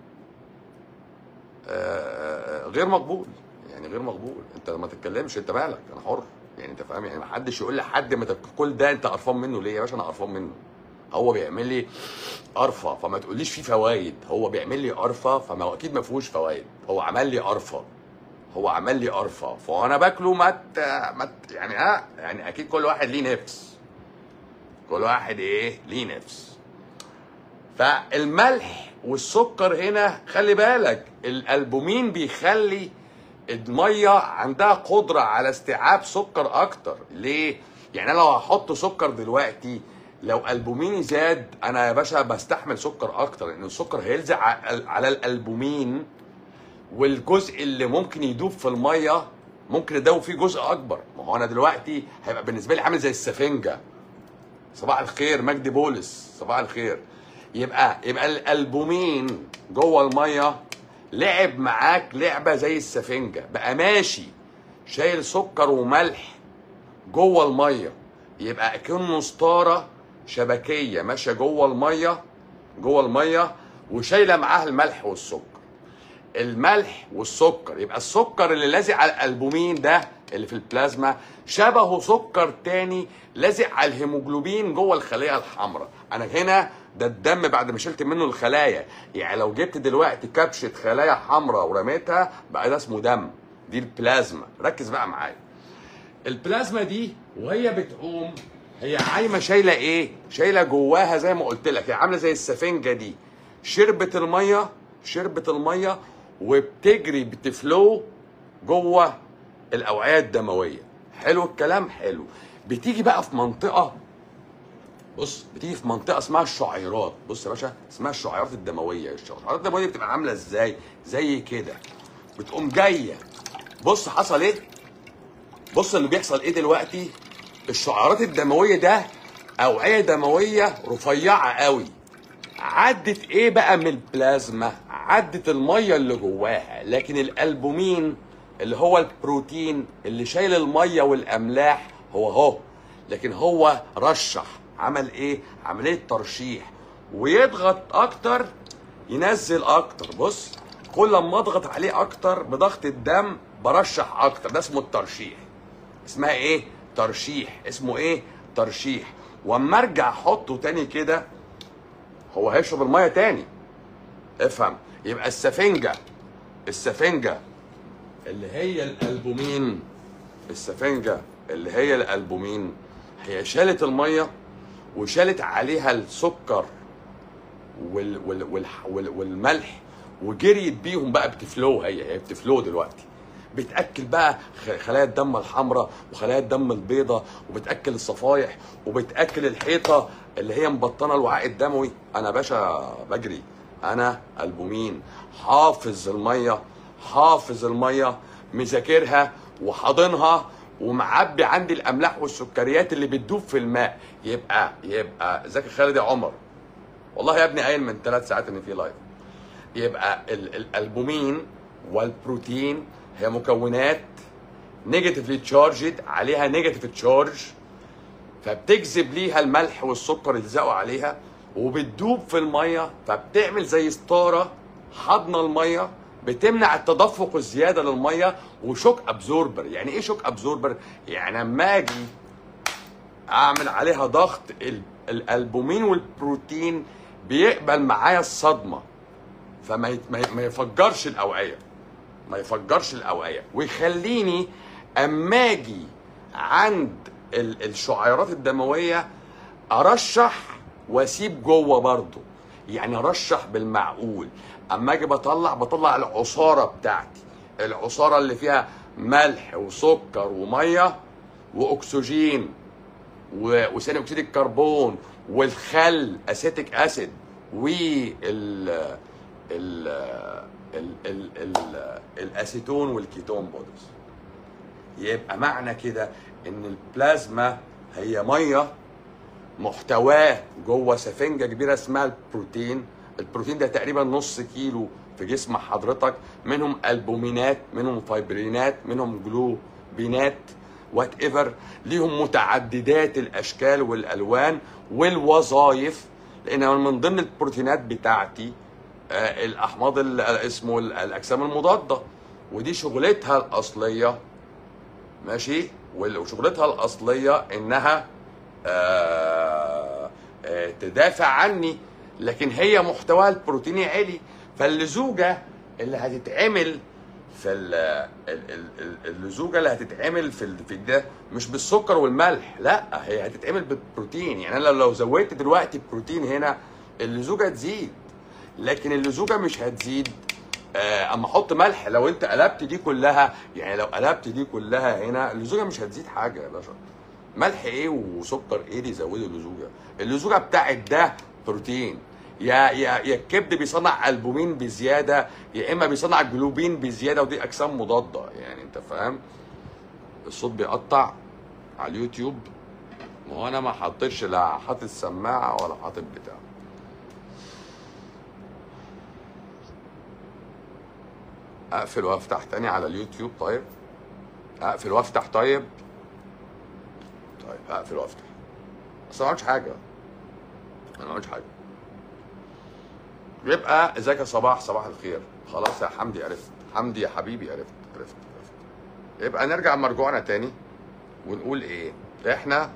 آه، غير مقبول يعني غير مقبول انت ما تتكلمش انت مالك انا حر يعني انت فاهم يعني ما حدش يقول لحد ما تاكل كل ده انت قرفان منه ليه يا باشا انا قرفان منه هو بيعمل لي قرفه فما تقوليش فيه فوائد هو بيعمل لي قرفه فما اكيد ما فيهوش فوائد هو عمل لي قرفه هو عمل لي قرفه فانا باكله ما ت- ما ت- يعني اه يعني اكيد كل واحد ليه نفس كل واحد ايه ليه نفس فالملح والسكر هنا خلي بالك الالبومين بيخلي الميه عندها قدره على استيعاب سكر اكتر ليه يعني انا لو هحط سكر دلوقتي لو البوميني زاد انا يا باشا بستحمل سكر اكتر لان السكر هيلزق ع- على الالبومين والجزء اللي ممكن يدوب في الميه ممكن يدوب فيه جزء اكبر ما هو انا دلوقتي هيبقى بالنسبه لي عامل زي السفنجه صباح الخير مجدي بولس صباح الخير يبقى يبقى الالبومين جوه الميه لعب معاك لعبه زي السفنجه بقى ماشي شايل سكر وملح جوه الميه يبقى كأنه ستاره شبكيه ماشيه جوه الميه جوه الميه وشايله معاها الملح والسكر الملح والسكر يبقى السكر اللي لازق على الالبومين ده اللي في البلازما شبهه سكر تاني لازق على الهيموجلوبين جوه الخليه الحمراء انا هنا ده الدم بعد ما شلت منه الخلايا يعني لو جبت دلوقتي كبشه خلايا حمراء ورميتها بقى ده اسمه دم دي البلازما ركز بقى معايا البلازما دي وهي بتقوم هي عايمه شايله ايه شايله جواها زي ما قلت لك هي عامله زي السفنجه دي شربت الميه شربت الميه وبتجري بتفلو جوه الاوعيه الدمويه حلو الكلام حلو بتيجي بقى في منطقه بص بتيجي في منطقه اسمها الشعيرات بص يا باشا اسمها الشعيرات الدمويه الشعيرات الدمويه بتبقى عامله ازاي زي كده بتقوم جايه بص حصل ايه بص اللي بيحصل ايه دلوقتي الشعيرات الدمويه ده اوعيه دمويه رفيعه قوي عدت ايه بقى من البلازما عدت الميه اللي جواها لكن الالبومين اللي هو البروتين اللي شايل الميه والاملاح هو هو لكن هو رشح عمل ايه عمليه ترشيح ويضغط اكتر ينزل اكتر بص كل ما اضغط عليه اكتر بضغط الدم برشح اكتر ده اسمه الترشيح اسمها ايه ترشيح اسمه ايه ترشيح واما ارجع احطه تاني كده هو هيشرب الميه تاني افهم يبقى السفنجه السفنجه اللي هي الالبومين السفنجه اللي هي الالبومين هي شالت الميه وشالت عليها السكر وال وال وال وال والملح وجريت بيهم بقى بتفلو هي هي بتفلو دلوقتي بتاكل بقى خ- خلايا الدم الحمراء وخلايا الدم البيضاء وبتاكل الصفايح وبتاكل الحيطه اللي هي مبطنه الوعاء الدموي انا باشا بجري انا البومين حافظ الميه حافظ الميه مذاكرها وحاضنها ومعبي عندي الاملاح والسكريات اللي بتدوب في الماء يبقى يبقى زكي خالد يا عمر والله يا ابني قايل من ثلاث ساعات ان في لايف يبقى ال- الالبومين والبروتين هي مكونات نيجاتيفلي تشارجد عليها نيجاتيف تشارج فبتجذب ليها الملح والسكر يلزقوا عليها وبتدوب في الميه فبتعمل زي ستاره حضنه الميه بتمنع التدفق الزياده للميه وشوك ابزوربر يعني ايه شوك ابزوربر يعني اما اجي اعمل عليها ضغط ال- الالبومين والبروتين بيقبل معايا الصدمه فما يت- ما ي- ما يفجرش الاوعيه ما يفجرش الاوعيه ويخليني اما اجي عند ال- الشعيرات الدمويه ارشح واسيب جوه برضه يعني ارشح بالمعقول اما اجي بطلع بطلع العصاره بتاعتي العصاره اللي فيها ملح وسكر وميه واكسجين و- وثاني اكسيد الكربون والخل اسيتيك اسيد وال ال ال ال ال ال الاسيتون والكيتون بودز يبقى معنى كده ان البلازما هي ميه محتواه جوه سفنجه كبيره اسمها البروتين البروتين ده تقريبا نص كيلو في جسم حضرتك منهم البومينات منهم فايبرينات منهم جلوبينات وات ايفر ليهم متعددات الاشكال والالوان والوظائف لان من ضمن البروتينات بتاعتي آه، الاحماض ال- اسمه ال- الاجسام المضاده ودي شغلتها الاصليه ماشي وال- وشغلتها الاصليه انها آه، آه، تدافع عني لكن هي محتواها البروتيني عالي فاللزوجه اللي هتتعمل في ال- ال- ال- ال- اللزوجه اللي هتتعمل في ال- في ده مش بالسكر والملح لا هي هتتعمل بالبروتين يعني انا لو لو زودت دلوقتي بروتين هنا اللزوجه تزيد لكن اللزوجه مش هتزيد آه، اما احط ملح لو انت قلبت دي كلها يعني لو قلبت دي كلها هنا اللزوجه مش هتزيد حاجه يا باشا ملح ايه وسكر ايه اللي يزودوا اللزوجه اللزوجه بتاعت ده بروتين يا يا يا الكبد بيصنع البومين بزياده يا اما بيصنع جلوبين بزياده ودي اجسام مضاده يعني انت فاهم الصوت بيقطع على اليوتيوب ما هو انا ما حطيتش لا حاطط سماعه ولا حاطط بتاع اقفل وافتح تاني على اليوتيوب طيب اقفل وافتح طيب طيب اقفل وافتح بس ما عملتش حاجه انا ما عملتش حاجه يبقى ازيك يا صباح صباح الخير خلاص يا حمدي عرفت حمدي يا حبيبي عرفت عرفت عرفت يبقى نرجع مرجوعنا تاني ونقول ايه احنا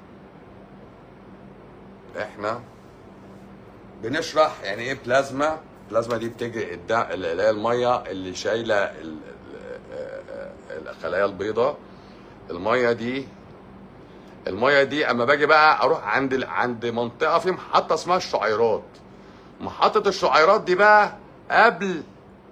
احنا بنشرح يعني ايه بلازما بلازما دي بتجري الدم اللي هي الميه اللي شايله ال- ال- الخلايا البيضاء الميه دي الميه دي اما باجي بقى اروح عند ال- عند منطقه في محطه اسمها الشعيرات محطه الشعيرات دي بقى قبل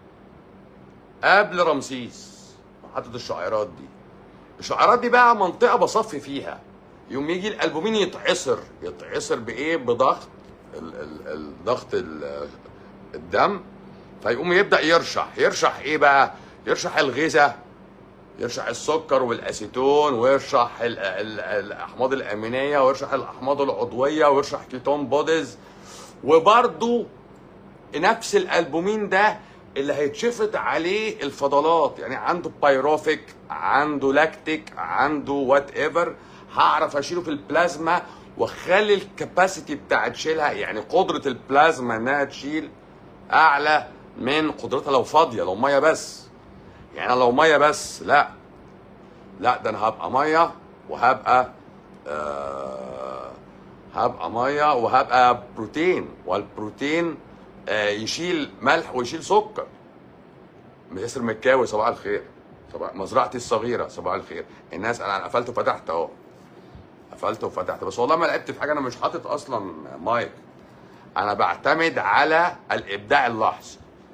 قبل رمسيس محطه الشعيرات دي الشعيرات دي بقى منطقه بصفي فيها يوم يجي الالبومين يتعصر يتعصر بايه بضغط ال- ال- ال- ضغط ال- الدم فيقوم يبدا يرشح يرشح ايه بقى يرشح الغذاء يرشح السكر والاسيتون ويرشح ال- ال- الاحماض الامينيه ويرشح الاحماض العضويه ويرشح كيتون بوديز وبرضو نفس الالبومين ده اللي هيتشفط عليه الفضلات يعني عنده بايروفيك عنده لاكتيك عنده وات ايفر هعرف اشيله في البلازما واخلي الكباسيتي بتاعت شيلها يعني قدره البلازما انها تشيل اعلى من قدرتها لو فاضيه لو ميه بس يعني أنا لو ميه بس لا لا ده انا هبقى ميه وهبقى آه هبقى ميه وهبقى بروتين والبروتين آه يشيل ملح ويشيل سكر ياسر مكاوي صباح الخير صباح مزرعتي الصغيره صباح الخير الناس انا قفلت وفتحت اهو قفلت وفتحت بس والله ما لعبت في حاجه انا مش حاطط اصلا مايك انا بعتمد على الابداع اللحظي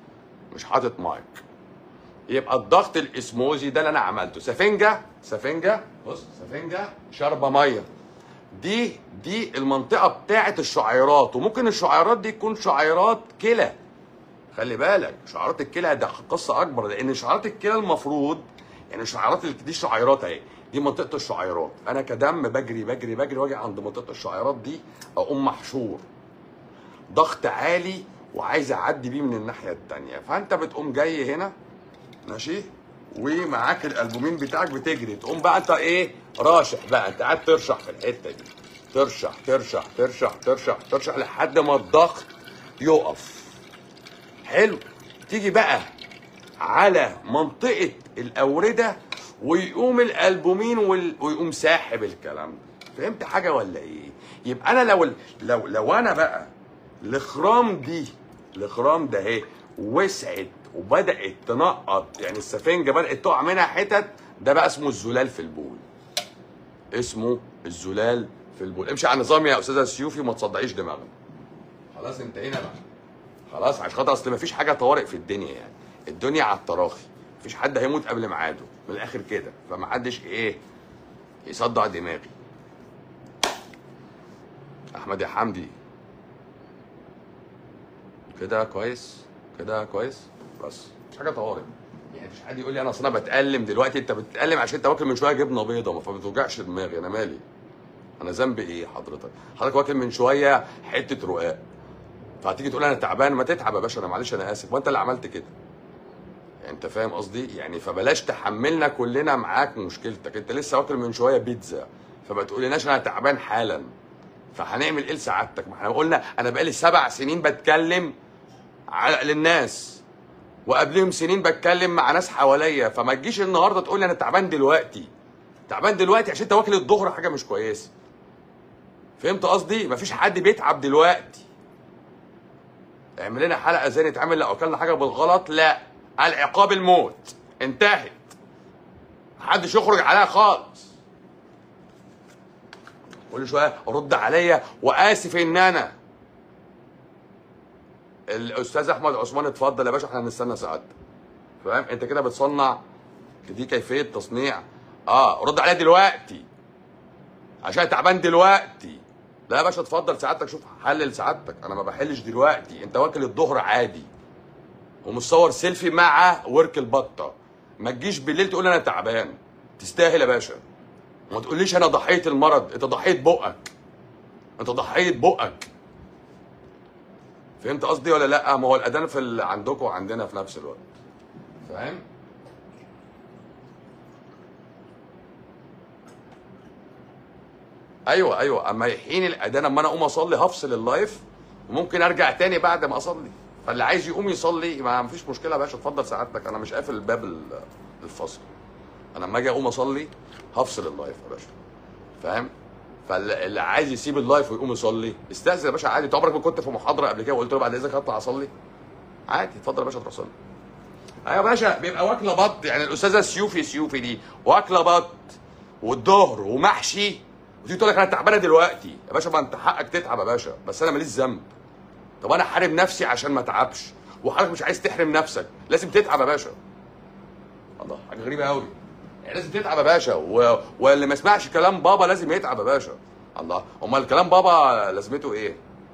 مش حاطط مايك يبقى الضغط الاسموزي ده اللي انا عملته سفنجه سفنجه بص سفنجه شاربه ميه دي دي المنطقه بتاعه الشعيرات وممكن الشعيرات دي تكون شعيرات كلى خلي بالك شعيرات الكلى ده قصه اكبر لان شعيرات الكلى المفروض يعني شعيرات ال- دي شعيرات اهي دي منطقه الشعيرات انا كدم بجري بجري بجري واجي عند منطقه الشعيرات دي اقوم محشور ضغط عالي وعايز اعدي بيه من الناحيه التانية فانت بتقوم جاي هنا ماشي ومعاك الالبومين بتاعك بتجري تقوم بقى انت ايه راشح بقى انت قاعد ترشح في الحته دي ترشح ترشح ترشح ترشح ترشح لحد ما الضغط يقف حلو تيجي بقى على منطقه الاورده ويقوم الالبومين وال... ويقوم ساحب الكلام ده فهمت حاجه ولا ايه يبقى انا لو لو لو انا بقى الاخرام دي الاخرام ده اهي وسعت وبدات تنقط يعني السفنجه بدات تقع منها حتت ده بقى اسمه الزلال في البول اسمه الزلال في البول امشي على النظام يا استاذه سيوفي وما تصدعيش دماغنا خلاص انتهينا بقى خلاص عشان خاطر اصل مفيش حاجه طوارئ في الدنيا يعني الدنيا على التراخي مفيش حد هيموت قبل ميعاده من الاخر كده فمحدش ايه يصدع دماغي احمد يا حمدي كده كويس كده كويس بس مش حاجه طوارئ يعني مفيش حد يقول لي انا اصل انا بتألم دلوقتي انت بتتألم عشان انت واكل من شويه جبنه بيضه ما فبتوجعش دماغي انا مالي انا ذنبي ايه حضرتك حضرتك واكل من شويه حته رقاق فهتيجي تقول انا تعبان ما تتعب يا باشا انا معلش انا اسف وانت اللي عملت كده يعني انت فاهم قصدي يعني فبلاش تحملنا كلنا معاك مشكلتك انت لسه واكل من شويه بيتزا فما تقولناش انا تعبان حالا فهنعمل ايه لسعادتك ما احنا قلنا انا بقالي سبع سنين بتكلم على للناس وقبلهم سنين بتكلم مع ناس حواليا فما تجيش النهارده تقول لي انا تعبان دلوقتي تعبان دلوقتي عشان انت واكل الظهر حاجه مش كويسه فهمت قصدي مفيش حد بيتعب دلوقتي اعمل لنا حلقه زي نتعمل لو اكلنا حاجه بالغلط لا العقاب الموت انتهت محدش يخرج عليها خالص كل شويه رد عليا واسف ان انا الاستاذ احمد عثمان اتفضل يا باشا احنا هنستنى سعادتك فاهم انت كده بتصنع دي كيفيه تصنيع اه رد عليا دلوقتي عشان تعبان دلوقتي لا يا باشا اتفضل سعادتك شوف حلل سعادتك انا ما بحلش دلوقتي انت واكل الظهر عادي ومتصور سيلفي مع ورك البطه ما تجيش بالليل تقول انا تعبان تستاهل يا باشا وما تقوليش انا ضحيه المرض انت ضحيه بقك انت ضحيه بقك فهمت قصدي ولا لا ما هو الاذان في ال... عندكم وعندنا في نفس الوقت فاهم ايوه ايوه اما يحين الاذان اما انا اقوم اصلي هفصل اللايف وممكن ارجع تاني بعد ما اصلي فاللي عايز يقوم يصلي ما فيش مشكله يا باشا اتفضل سعادتك انا مش قافل باب ال- الفصل انا لما اجي اقوم اصلي هفصل اللايف يا باشا فاهم فاللي عايز يسيب اللايف ويقوم يصلي استاذن يا باشا عادي انت عمرك ما كنت في محاضره قبل كده وقلت له بعد اذنك هطلع اصلي عادي اتفضل يا باشا تروح صلي ايوه يا باشا بيبقى واكله بط يعني الاستاذه سيوفي سيوفي دي واكله بط والظهر ومحشي وتيجي تقول لك انا تعبانه دلوقتي يا باشا ما انت حقك تتعب يا باشا بس انا ماليش ذنب طب انا حارم نفسي عشان ما اتعبش وحضرتك مش عايز تحرم نفسك لازم تتعب يا باشا الله حاجه غريبه قوي يعني لازم تتعب يا باشا و... واللي ما يسمعش كلام بابا لازم يتعب يا باشا الله امال كلام بابا لازمته ايه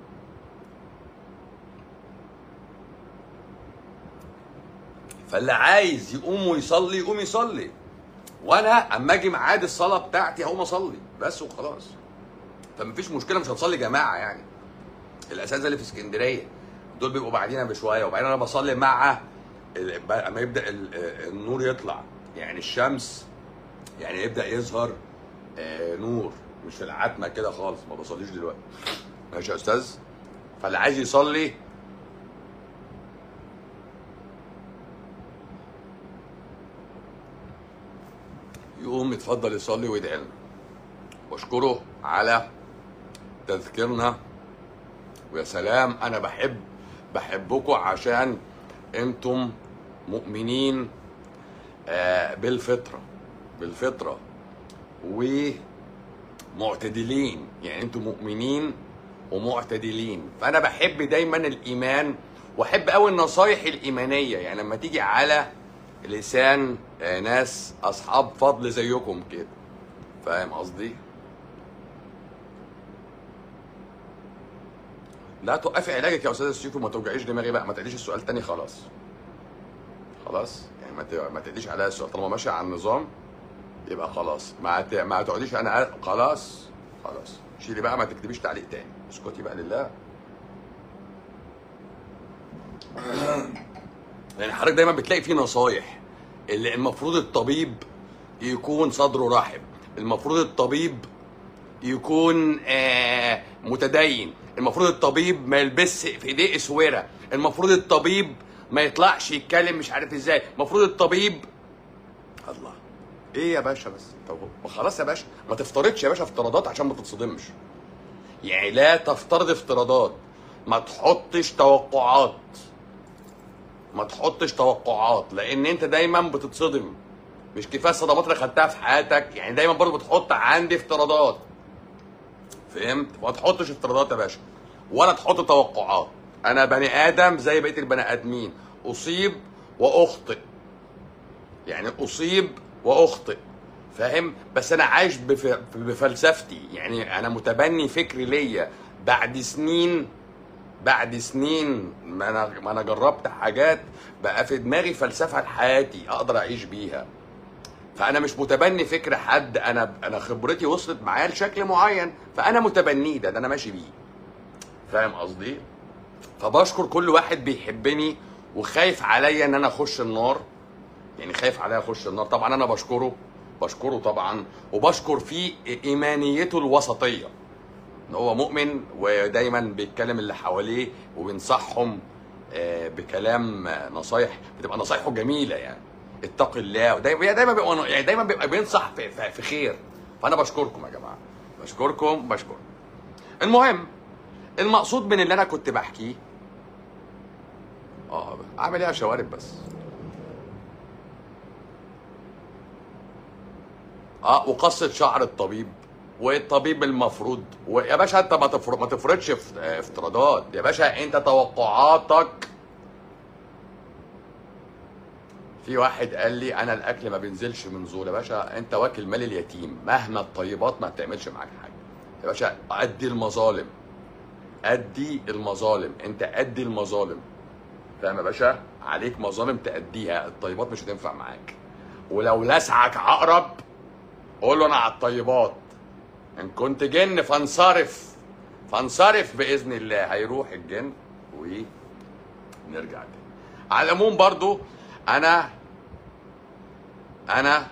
فاللي عايز يقوم ويصلي يقوم يصلي وانا اما اجي ميعاد الصلاه بتاعتي هقوم اصلي بس وخلاص فمفيش مشكله مش هنصلي جماعه يعني الاساتذه اللي في اسكندريه دول بيبقوا بعدينا بشويه وبعدين انا بصلي مع ال- ب- اما يبدا ال- النور يطلع يعني الشمس يعني يبدا يظهر آه، نور مش في العتمه كده خالص ما بصليش دلوقتي ماشي يا استاذ فاللي عايز يصلي يقوم يتفضل يصلي ويدعي لنا واشكره على تذكيرنا ويا سلام انا بحب بحبكم عشان انتم مؤمنين آه، بالفطره بالفطره ومعتدلين يعني انتم مؤمنين ومعتدلين فانا بحب دايما الايمان واحب قوي النصايح الايمانيه يعني لما تيجي على لسان آه، ناس اصحاب فضل زيكم كده فاهم قصدي لا توقفي علاجك يا استاذ السيوف وما توجعيش دماغي بقى ما تعيديش السؤال تاني خلاص خلاص يعني ما ت- ما تعيديش عليا السؤال طالما ماشي على النظام يبقى خلاص ما ت- ما تقعديش انا أ- خلاص خلاص شيلي بقى ما تكتبيش تعليق تاني اسكتي بقى لله يعني حضرتك دايما بتلاقي فيه نصايح اللي المفروض الطبيب يكون صدره رحب المفروض الطبيب يكون آه متدين المفروض الطبيب ما يلبسش في ايديه اسوره المفروض الطبيب ما يطلعش يتكلم مش عارف ازاي المفروض الطبيب الله ايه يا باشا بس طب ما خلاص يا باشا ما تفترضش يا باشا افتراضات عشان ما تتصدمش يعني لا تفترض افتراضات ما تحطش توقعات ما تحطش توقعات لان انت دايما بتتصدم مش كفايه الصدمات اللي خدتها في حياتك يعني دايما برضه بتحط عندي افتراضات فهمت ما تحطش افتراضات يا باشا ولا تحط توقعات انا بني ادم زي بقيه البني ادمين اصيب واخطئ يعني اصيب واخطئ فاهم بس انا عايش بف... بفلسفتي يعني انا متبني فكري ليا بعد سنين بعد سنين ما انا ما انا جربت حاجات بقى في دماغي فلسفه لحياتي اقدر اعيش بيها فانا مش متبني فكر حد انا انا خبرتي وصلت معايا لشكل معين فانا متبنيه ده, ده انا ماشي بيه فاهم قصدي فبشكر كل واحد بيحبني وخايف عليا ان انا اخش النار يعني خايف عليا اخش النار طبعا انا بشكره بشكره طبعا وبشكر فيه ايمانيته الوسطيه ان هو مؤمن ودايما بيتكلم اللي حواليه وبينصحهم آه، بكلام آه، نصايح بتبقى نصايحه جميله يعني اتق الله ودايما دايما بيبقى يعني دايما بيبقى بينصح في, في, في خير فانا بشكركم يا جماعه بشكركم بشكر المهم المقصود من اللي انا كنت بحكيه اه اعمل ايه يا شوارب بس اه وقصة شعر الطبيب والطبيب المفروض ويا باشا انت ما تفر... ما تفرضش ف- آه، افتراضات يا باشا انت توقعاتك في واحد قال لي انا الاكل ما بينزلش من زول يا باشا انت واكل مال اليتيم مهما الطيبات ما بتعملش معاك حاجه يا باشا ادي المظالم ادي المظالم انت ادي المظالم فاهم يا باشا عليك مظالم تاديها الطيبات مش هتنفع معاك ولو لسعك عقرب قول له انا على الطيبات ان كنت جن فانصرف فانصرف باذن الله هيروح الجن ونرجع تاني على العموم برضو انا انا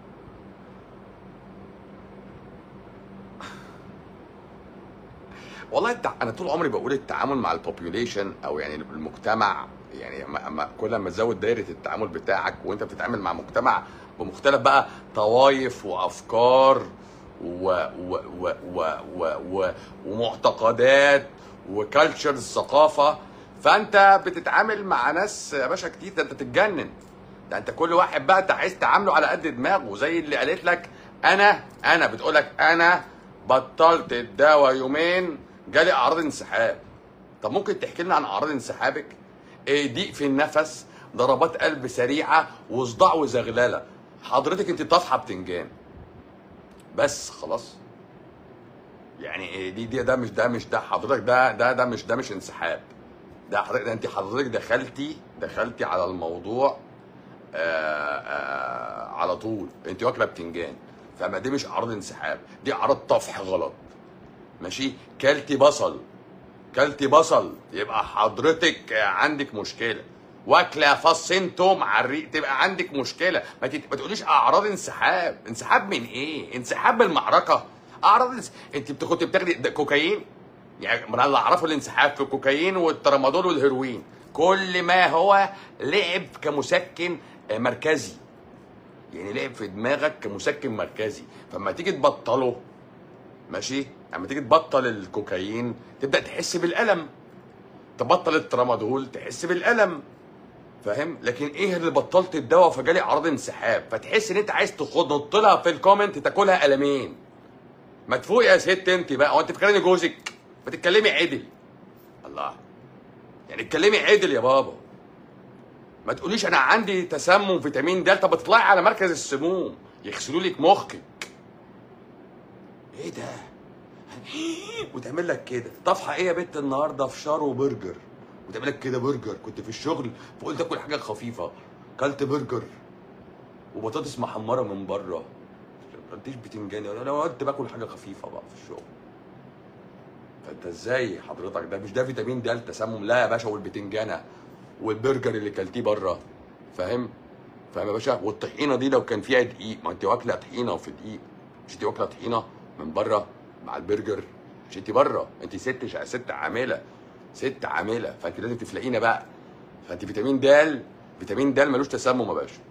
والله التع... انا طول عمري بقول التعامل مع البوبيوليشن او يعني المجتمع يعني أما... أما كل ما تزود دايره التعامل بتاعك وانت بتتعامل مع مجتمع بمختلف بقى طوائف وافكار و... و... و... و... و... و... ومعتقدات وكالتشرز ثقافه فانت بتتعامل مع ناس يا باشا كتير ده انت تتجنن ده انت كل واحد بقى انت عايز تعامله على قد دماغه زي اللي قالت لك انا انا بتقول لك انا بطلت الدواء يومين جالي اعراض انسحاب طب ممكن تحكي لنا عن اعراض انسحابك ايه ضيق في النفس ضربات قلب سريعه وصداع وزغلله حضرتك انت طافحه بتنجان بس خلاص يعني إيه دي دي ده مش ده مش ده حضرتك ده ده ده مش ده مش انسحاب ده حضرتك ده انت حضرتك دخلتي دخلتي على الموضوع آآ آآ على طول انت واكله بتنجان فما دي مش اعراض انسحاب دي اعراض طفح غلط ماشي كلتي بصل كلتي بصل يبقى حضرتك عندك مشكله واكله فصين توم على الريق تبقى عندك مشكله ما, تت... ما تقوليش اعراض انسحاب انسحاب من ايه انسحاب من المعركه اعراض انس... انت بت- كنت بتاخدي ده كوكايين يعني من اللي اعرفه الانسحاب في الكوكايين والترامادول والهيروين كل ما هو لعب كمسكن آه، مركزي يعني لعب في دماغك كمسكن مركزي فلما تيجي تبطله ماشي اما تيجي تبطل الكوكايين تبدا تحس بالالم تبطل الترامادول تحس بالالم فاهم لكن ايه اللي بطلت الدواء فجالي اعراض انسحاب فتحس ان انت عايز تنط لها في الكومنت تاكلها قلمين ما تفوق يا ست انت بقى وانت فاكراني جوزك ما تتكلمي عدل الله يعني اتكلمي عدل يا بابا ما تقوليش انا عندي تسمم فيتامين د طب اطلعي على مركز السموم يغسلوا لك مخك ايه ده وتعمل لك كده طفحه ايه يا بنت النهارده فشار وبرجر وتعمل لك كده برجر كنت في الشغل فقلت اكل حاجه خفيفه كلت برجر وبطاطس محمره من بره ما قلتيش بتنجان انا قلت باكل حاجه خفيفه بقى في الشغل فانت ازاي حضرتك ده مش ده فيتامين د التسمم لا يا باشا والبتنجانه والبرجر اللي كلتيه بره فاهم فاهم يا باشا والطحينه دي لو كان فيها دقيق ما انت واكله طحينه وفي دقيق مش انت واكله طحينه من بره مع البرجر مش انت بره انت ست شع- ست عامله ست عامله فانت لازم تفلقينا بقى فانت فيتامين د فيتامين د ملوش تسمم يا باشا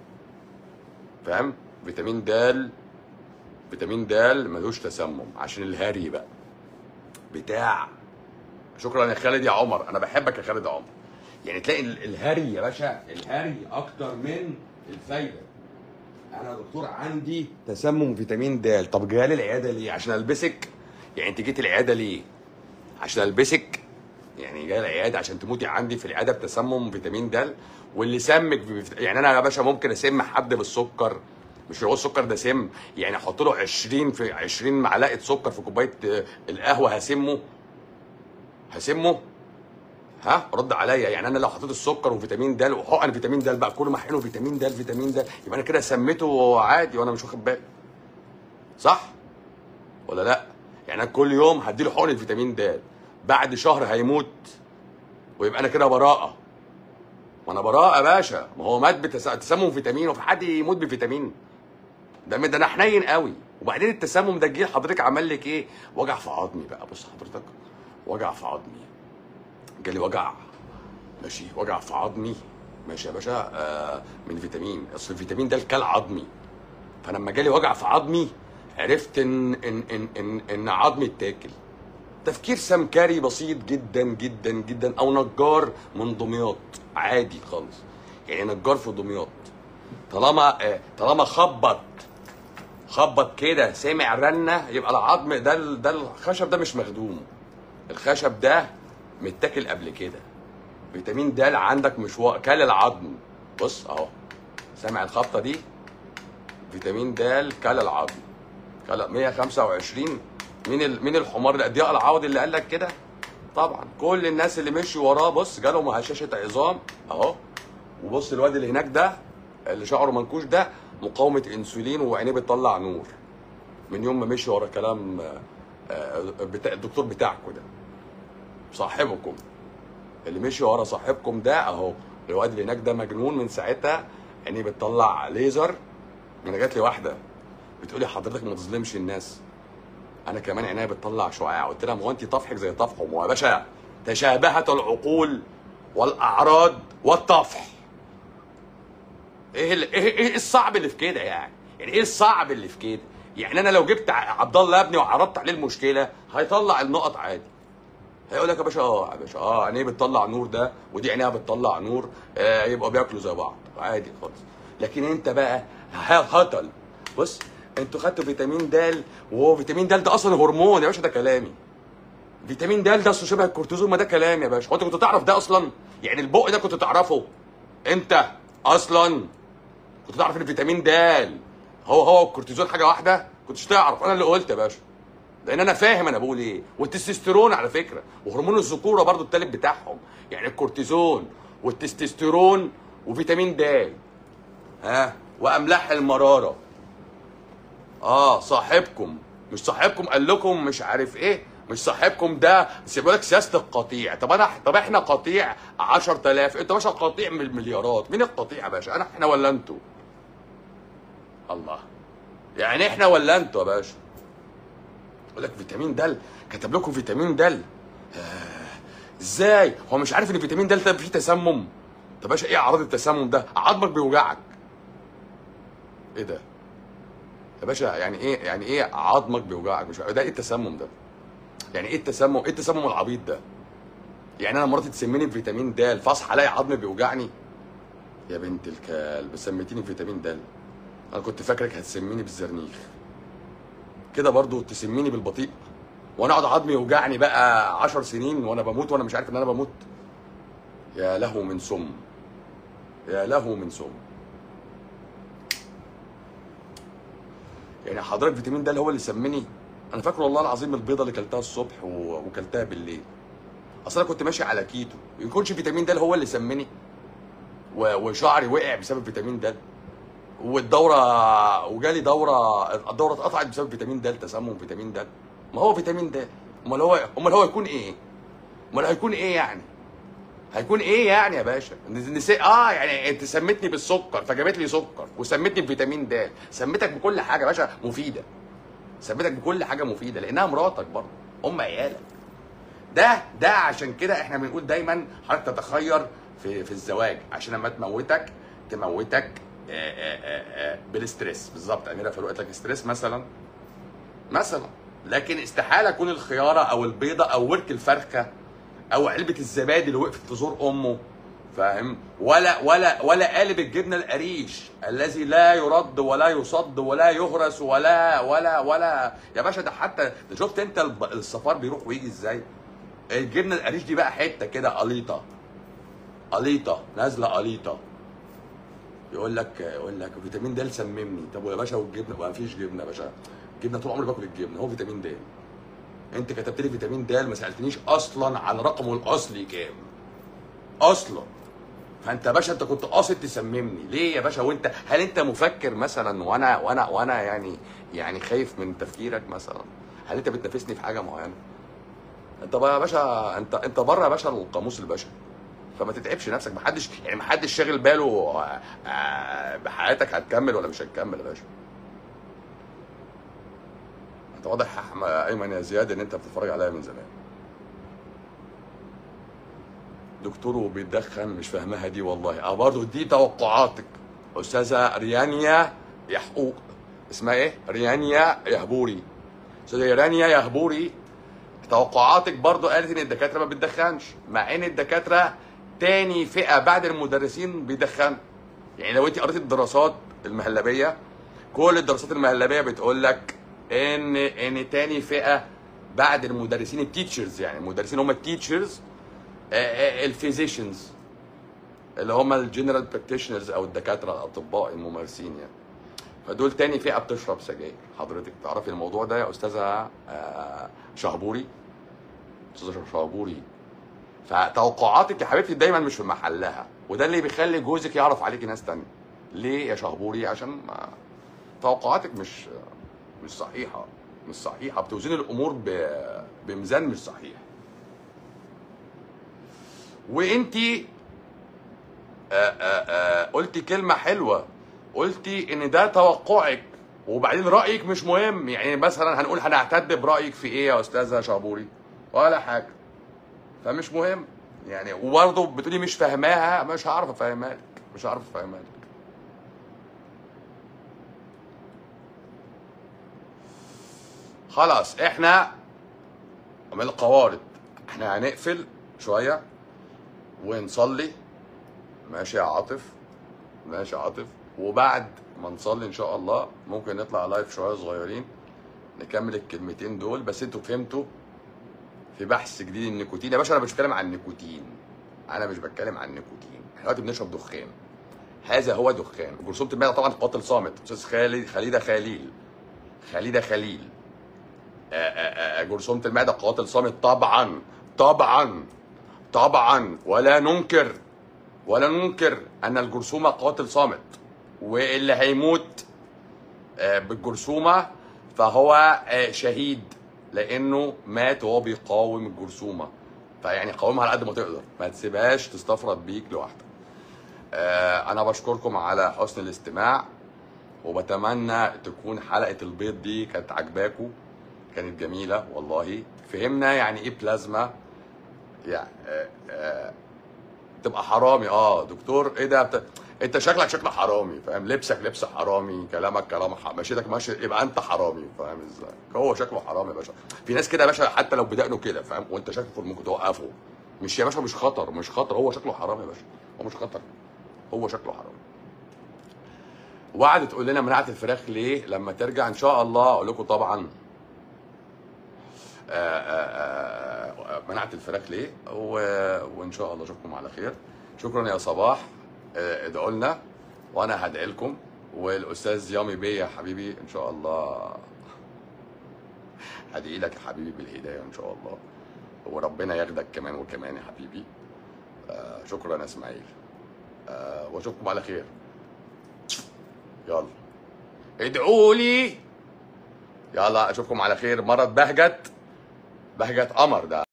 فاهم فيتامين د فيتامين د ملوش تسمم عشان الهري بقى بتاع شكرا يا خالد يا عمر انا بحبك يا خالد يا عمر يعني تلاقي ال- الهري يا باشا الهري اكتر من الفايده انا يا دكتور عندي تسمم فيتامين د طب جالي العياده ليه عشان البسك يعني انت جيت العياده ليه عشان البسك يعني جاي العياده عشان تموتي عندي في العياده بتسمم فيتامين د واللي سمك بفت... يعني انا يا باشا ممكن اسم حد بالسكر مش هو السكر ده سم يعني احط له 20 في 20 معلقه سكر في كوبايه آه، القهوه هسمه هسمه ها رد عليا يعني انا لو حطيت السكر وفيتامين د وحقن فيتامين د بقى كل ما احقنه فيتامين د فيتامين د يبقى انا كده سميته عادي وانا مش واخد بالي صح ولا لا يعني انا كل يوم هديله حقن فيتامين د بعد شهر هيموت ويبقى انا كده براءه ما انا براءه يا باشا ما هو مات بتسمم فيتامين وفي حد يموت بفيتامين ده ده انا حنين قوي وبعدين التسمم ده جه حضرتك عمل لك ايه وجع في عظمي بقى بص حضرتك وجع في عظمي جالي وجع ماشي وجع في عظمي ماشي يا باشا آه من فيتامين اصل الفيتامين ده الكال عظمي فلما جالي وجع في عظمي عرفت ان ان ان ان, إن عظمي اتاكل تفكير سمكري بسيط جدا جدا جدا او نجار من دمياط عادي خالص يعني نجار في دمياط طالما آه، طالما خبط خبط كده سمع رنه يبقى العظم ده ال- ده الخشب ده مش مخدوم الخشب ده متاكل قبل كده فيتامين د عندك مش و... كل العظم بص اهو سامع الخبطه دي فيتامين د كل العظم كل 125 مين ال... مين الحمار اللي ضياء العوضي اللي قال لك كده طبعا كل الناس اللي مشوا وراه بص جالهم هشاشه عظام اهو وبص الواد اللي هناك ده اللي شعره منكوش ده مقاومه انسولين وعينيه بتطلع نور من يوم ما مشي ورا كلام آه، آه، بتاع الدكتور بتاعكم ده صاحبكم اللي مشي ورا صاحبكم ده اهو الواد اللي هناك ده مجنون من ساعتها عينيه بتطلع ليزر انا جات لي واحده بتقولي حضرتك ما تظلمش الناس انا كمان عينيا بتطلع شعاع قلت لها ما هو انت طفحك زي طفحهم ويا باشا تشابهت العقول والاعراض والطفح ايه ال- ايه ايه الصعب اللي في كده يعني يعني ايه الصعب اللي في كده يعني انا لو جبت ع- عبد الله ابني وعرضت عليه المشكله هيطلع النقط عادي هيقول لك يا باشا اه يا باشا اه عينيه بتطلع نور ده ودي عينيها بتطلع نور آه يبقوا بياكلوا زي بعض عادي خالص لكن انت بقى ه- هطل بص انتوا خدتوا فيتامين د وهو فيتامين د ده اصلا هرمون يا باشا ده كلامي فيتامين د ده اصله شبه الكورتيزون ما ده كلام يا باشا هو انت كنت تعرف ده اصلا يعني البق ده كنت تعرفه انت اصلا كنت تعرف ان فيتامين د هو هو الكورتيزون حاجه واحده كنتش تعرف انا اللي قلت يا باشا لان انا فاهم انا بقول ايه والتستوستيرون على فكره وهرمون الذكوره برضو التالت بتاعهم يعني الكورتيزون والتستوستيرون وفيتامين د ها واملاح المراره اه صاحبكم مش صاحبكم قال لكم مش عارف ايه مش صاحبكم ده بس بيقول لك سياسه القطيع طب انا طب احنا قطيع 10000 انت باشا قطيع من المليارات مين القطيع يا باشا انا احنا ولا انتوا الله يعني احنا ولا انتوا يا باشا يقول لك فيتامين د كتب لكم فيتامين د آه، ازاي هو مش عارف ان فيتامين د ده فيه تسمم طب يا باشا ايه اعراض التسمم ده عظمك بيوجعك ايه ده يا باشا يعني ايه يعني ايه عظمك بيوجعك مش ده ايه التسمم ده يعني ايه التسمم ايه التسمم العبيط ده يعني انا مراتي تسميني بفيتامين د فاصحى الاقي عظمي بيوجعني يا بنت الكلب سميتيني بفيتامين د انا كنت فاكرك هتسميني بالزرنيخ كده برضو تسميني بالبطيء وانا اقعد عظمي يوجعني بقى عشر سنين وانا بموت وانا مش عارف ان انا بموت يا له من سم يا له من سم يعني حضرتك فيتامين د اللي هو اللي سمني انا فاكر والله العظيم البيضه اللي كلتها الصبح و- وكلتها بالليل اصل انا كنت ماشي على كيتو يكونش فيتامين د هو اللي سمني و- وشعري وقع بسبب فيتامين د والدوره وجالي دوره الدوره اتقطعت بسبب فيتامين د تسمم فيتامين د ما هو فيتامين د امال هو امال هو يكون ايه امال هيكون ايه يعني هيكون ايه يعني يا باشا نسي... اه يعني انت سمتني بالسكر فجابت لي سكر وسمتني بفيتامين د سميتك بكل حاجه يا باشا مفيده سميتك بكل حاجه مفيده لانها مراتك برضه ام عيالك ده ده عشان كده احنا بنقول دايما حضرتك تتخير في في الزواج عشان لما تموتك تموتك آه، آه، آه، آه، بالستريس بالظبط اميره فاروق قالت لك ستريس مثلا مثلا لكن استحاله يكون الخياره او البيضه او ورك الفرخه او علبه الزبادي اللي وقفت تزور امه فاهم ولا ولا ولا قالب الجبنه القريش الذي لا يرد ولا يصد ولا يهرس ولا ولا ولا يا باشا ده حتى ده شفت انت الب- الصفار بيروح ويجي ازاي الجبنه القريش دي بقى حته كده قليطه قليطه نازله قليطه يقول لك يقول لك فيتامين د سممني طب يا باشا والجبنه ما فيش جبنه يا باشا الجبنه طول عمري باكل الجبنه هو فيتامين د انت كتبت لي فيتامين د ما سالتنيش اصلا عن رقمه الاصلي كام اصلا فانت يا باشا انت كنت قاصد تسممني ليه يا باشا وانت هل انت مفكر مثلا وانا وانا وانا يعني يعني خايف من تفكيرك مثلا هل انت بتنافسني في حاجه معينه انت بقى يا باشا انت انت بره يا باشا القاموس البشري فما تتعبش نفسك محدش يعني محدش شاغل باله آه، آه، بحياتك هتكمل ولا مش هتكمل يا باشا انت واضح يا أحمد- ايمن يا زياد ان انت بتتفرج عليا من زمان دكتور وبيتدخن مش فاهمها دي والله اه برضه دي توقعاتك استاذه ريانيا يحقوق اسمها ايه ريانيا يهبوري استاذه ريانيا يهبوري توقعاتك برضو قالت ان الدكاتره ما بتدخنش مع ان الدكاتره تاني فئه بعد المدرسين بيدخنوا يعني لو انت قريت الدراسات المهلبيه كل الدراسات المهلبيه بتقول لك ان ان تاني فئه بعد المدرسين التيتشرز يعني المدرسين هم التيتشرز الفيزيشنز اللي هم الجنرال براكتيشنرز او الدكاتره الاطباء الممارسين يعني فدول تاني فئه بتشرب سجاير حضرتك تعرفي الموضوع ده يا استاذه آه، شهبوري استاذه شهبوري فتوقعاتك يا حبيبتي دايما مش في محلها وده اللي بيخلي جوزك يعرف عليكي ناس تانية ليه يا شهبوري عشان ما توقعاتك مش مش صحيحه مش صحيحه بتوزني الامور ب... بميزان مش صحيح وانتي آه، آه، آه، قلتي كلمة حلوة قلتي ان ده توقعك وبعدين رأيك مش مهم يعني مثلا هنقول هنعتد برأيك في ايه يا استاذة شابوري ولا حاجة فمش مهم يعني وبرضه بتقولي مش فاهماها مش هعرف افهمها لك مش هعرف افهمها لك خلاص احنا من القوارض احنا هنقفل شوية ونصلي ماشي يا عاطف ماشي يا عاطف وبعد ما نصلي ان شاء الله ممكن نطلع لايف شويه صغيرين نكمل الكلمتين دول بس انتوا فهمتوا في بحث جديد النيكوتين يا باشا انا مش بتكلم عن النيكوتين انا مش بتكلم عن النيكوتين احنا دلوقتي بنشرب دخان هذا هو دخان جرثومه المعده طبعا قاتل صامت استاذ خالد خليده خليل خليده خليل آه، آه، آه، جرثومه المعده قاتل صامت طبعا طبعا طبعا ولا ننكر ولا ننكر ان الجرثومه قاتل صامت واللي هيموت آه، بالجرثومه فهو آه، شهيد لانه مات وهو بيقاوم الجرثومه فيعني قاومها على قد ما تقدر ما تسيبهاش تستفرد بيك لوحدك آه، انا بشكركم على حسن الاستماع وبتمنى تكون حلقه البيض دي كانت عجباكم كانت جميله والله فهمنا يعني ايه بلازما يعني آه، آه، تبقى حرامي اه دكتور ايه ده بت... انت شكلك شكل حرامي فاهم لبسك لبس حرامي كلامك كلام ح... مشيتك ماشي يبقى انت حرامي فاهم ازاي هو شكله حرامي يا باشا في ناس كده يا باشا حتى لو بدقنه كده فاهم وانت شايفه ممكن توقفه مش يا باشا مش خطر مش خطر هو شكله حرامي يا باشا هو مش خطر هو شكله حرامي وقعدت تقول لنا منعت الفراخ ليه لما ترجع ان شاء الله اقول لكم طبعا آه، آه، آه، منعت الفراخ ليه و... وان شاء الله اشوفكم على خير شكرا يا صباح آه، ادعوا لنا وانا هدعي لكم والاستاذ يامي بيه يا حبيبي ان شاء الله هدعي لك يا حبيبي بالهدايه ان شاء الله وربنا ياخدك كمان وكمان يا حبيبي آه شكرا يا اسماعيل آه واشوفكم على خير يلا ادعوا لي يلا اشوفكم على خير مرض بهجت بهجت قمر ده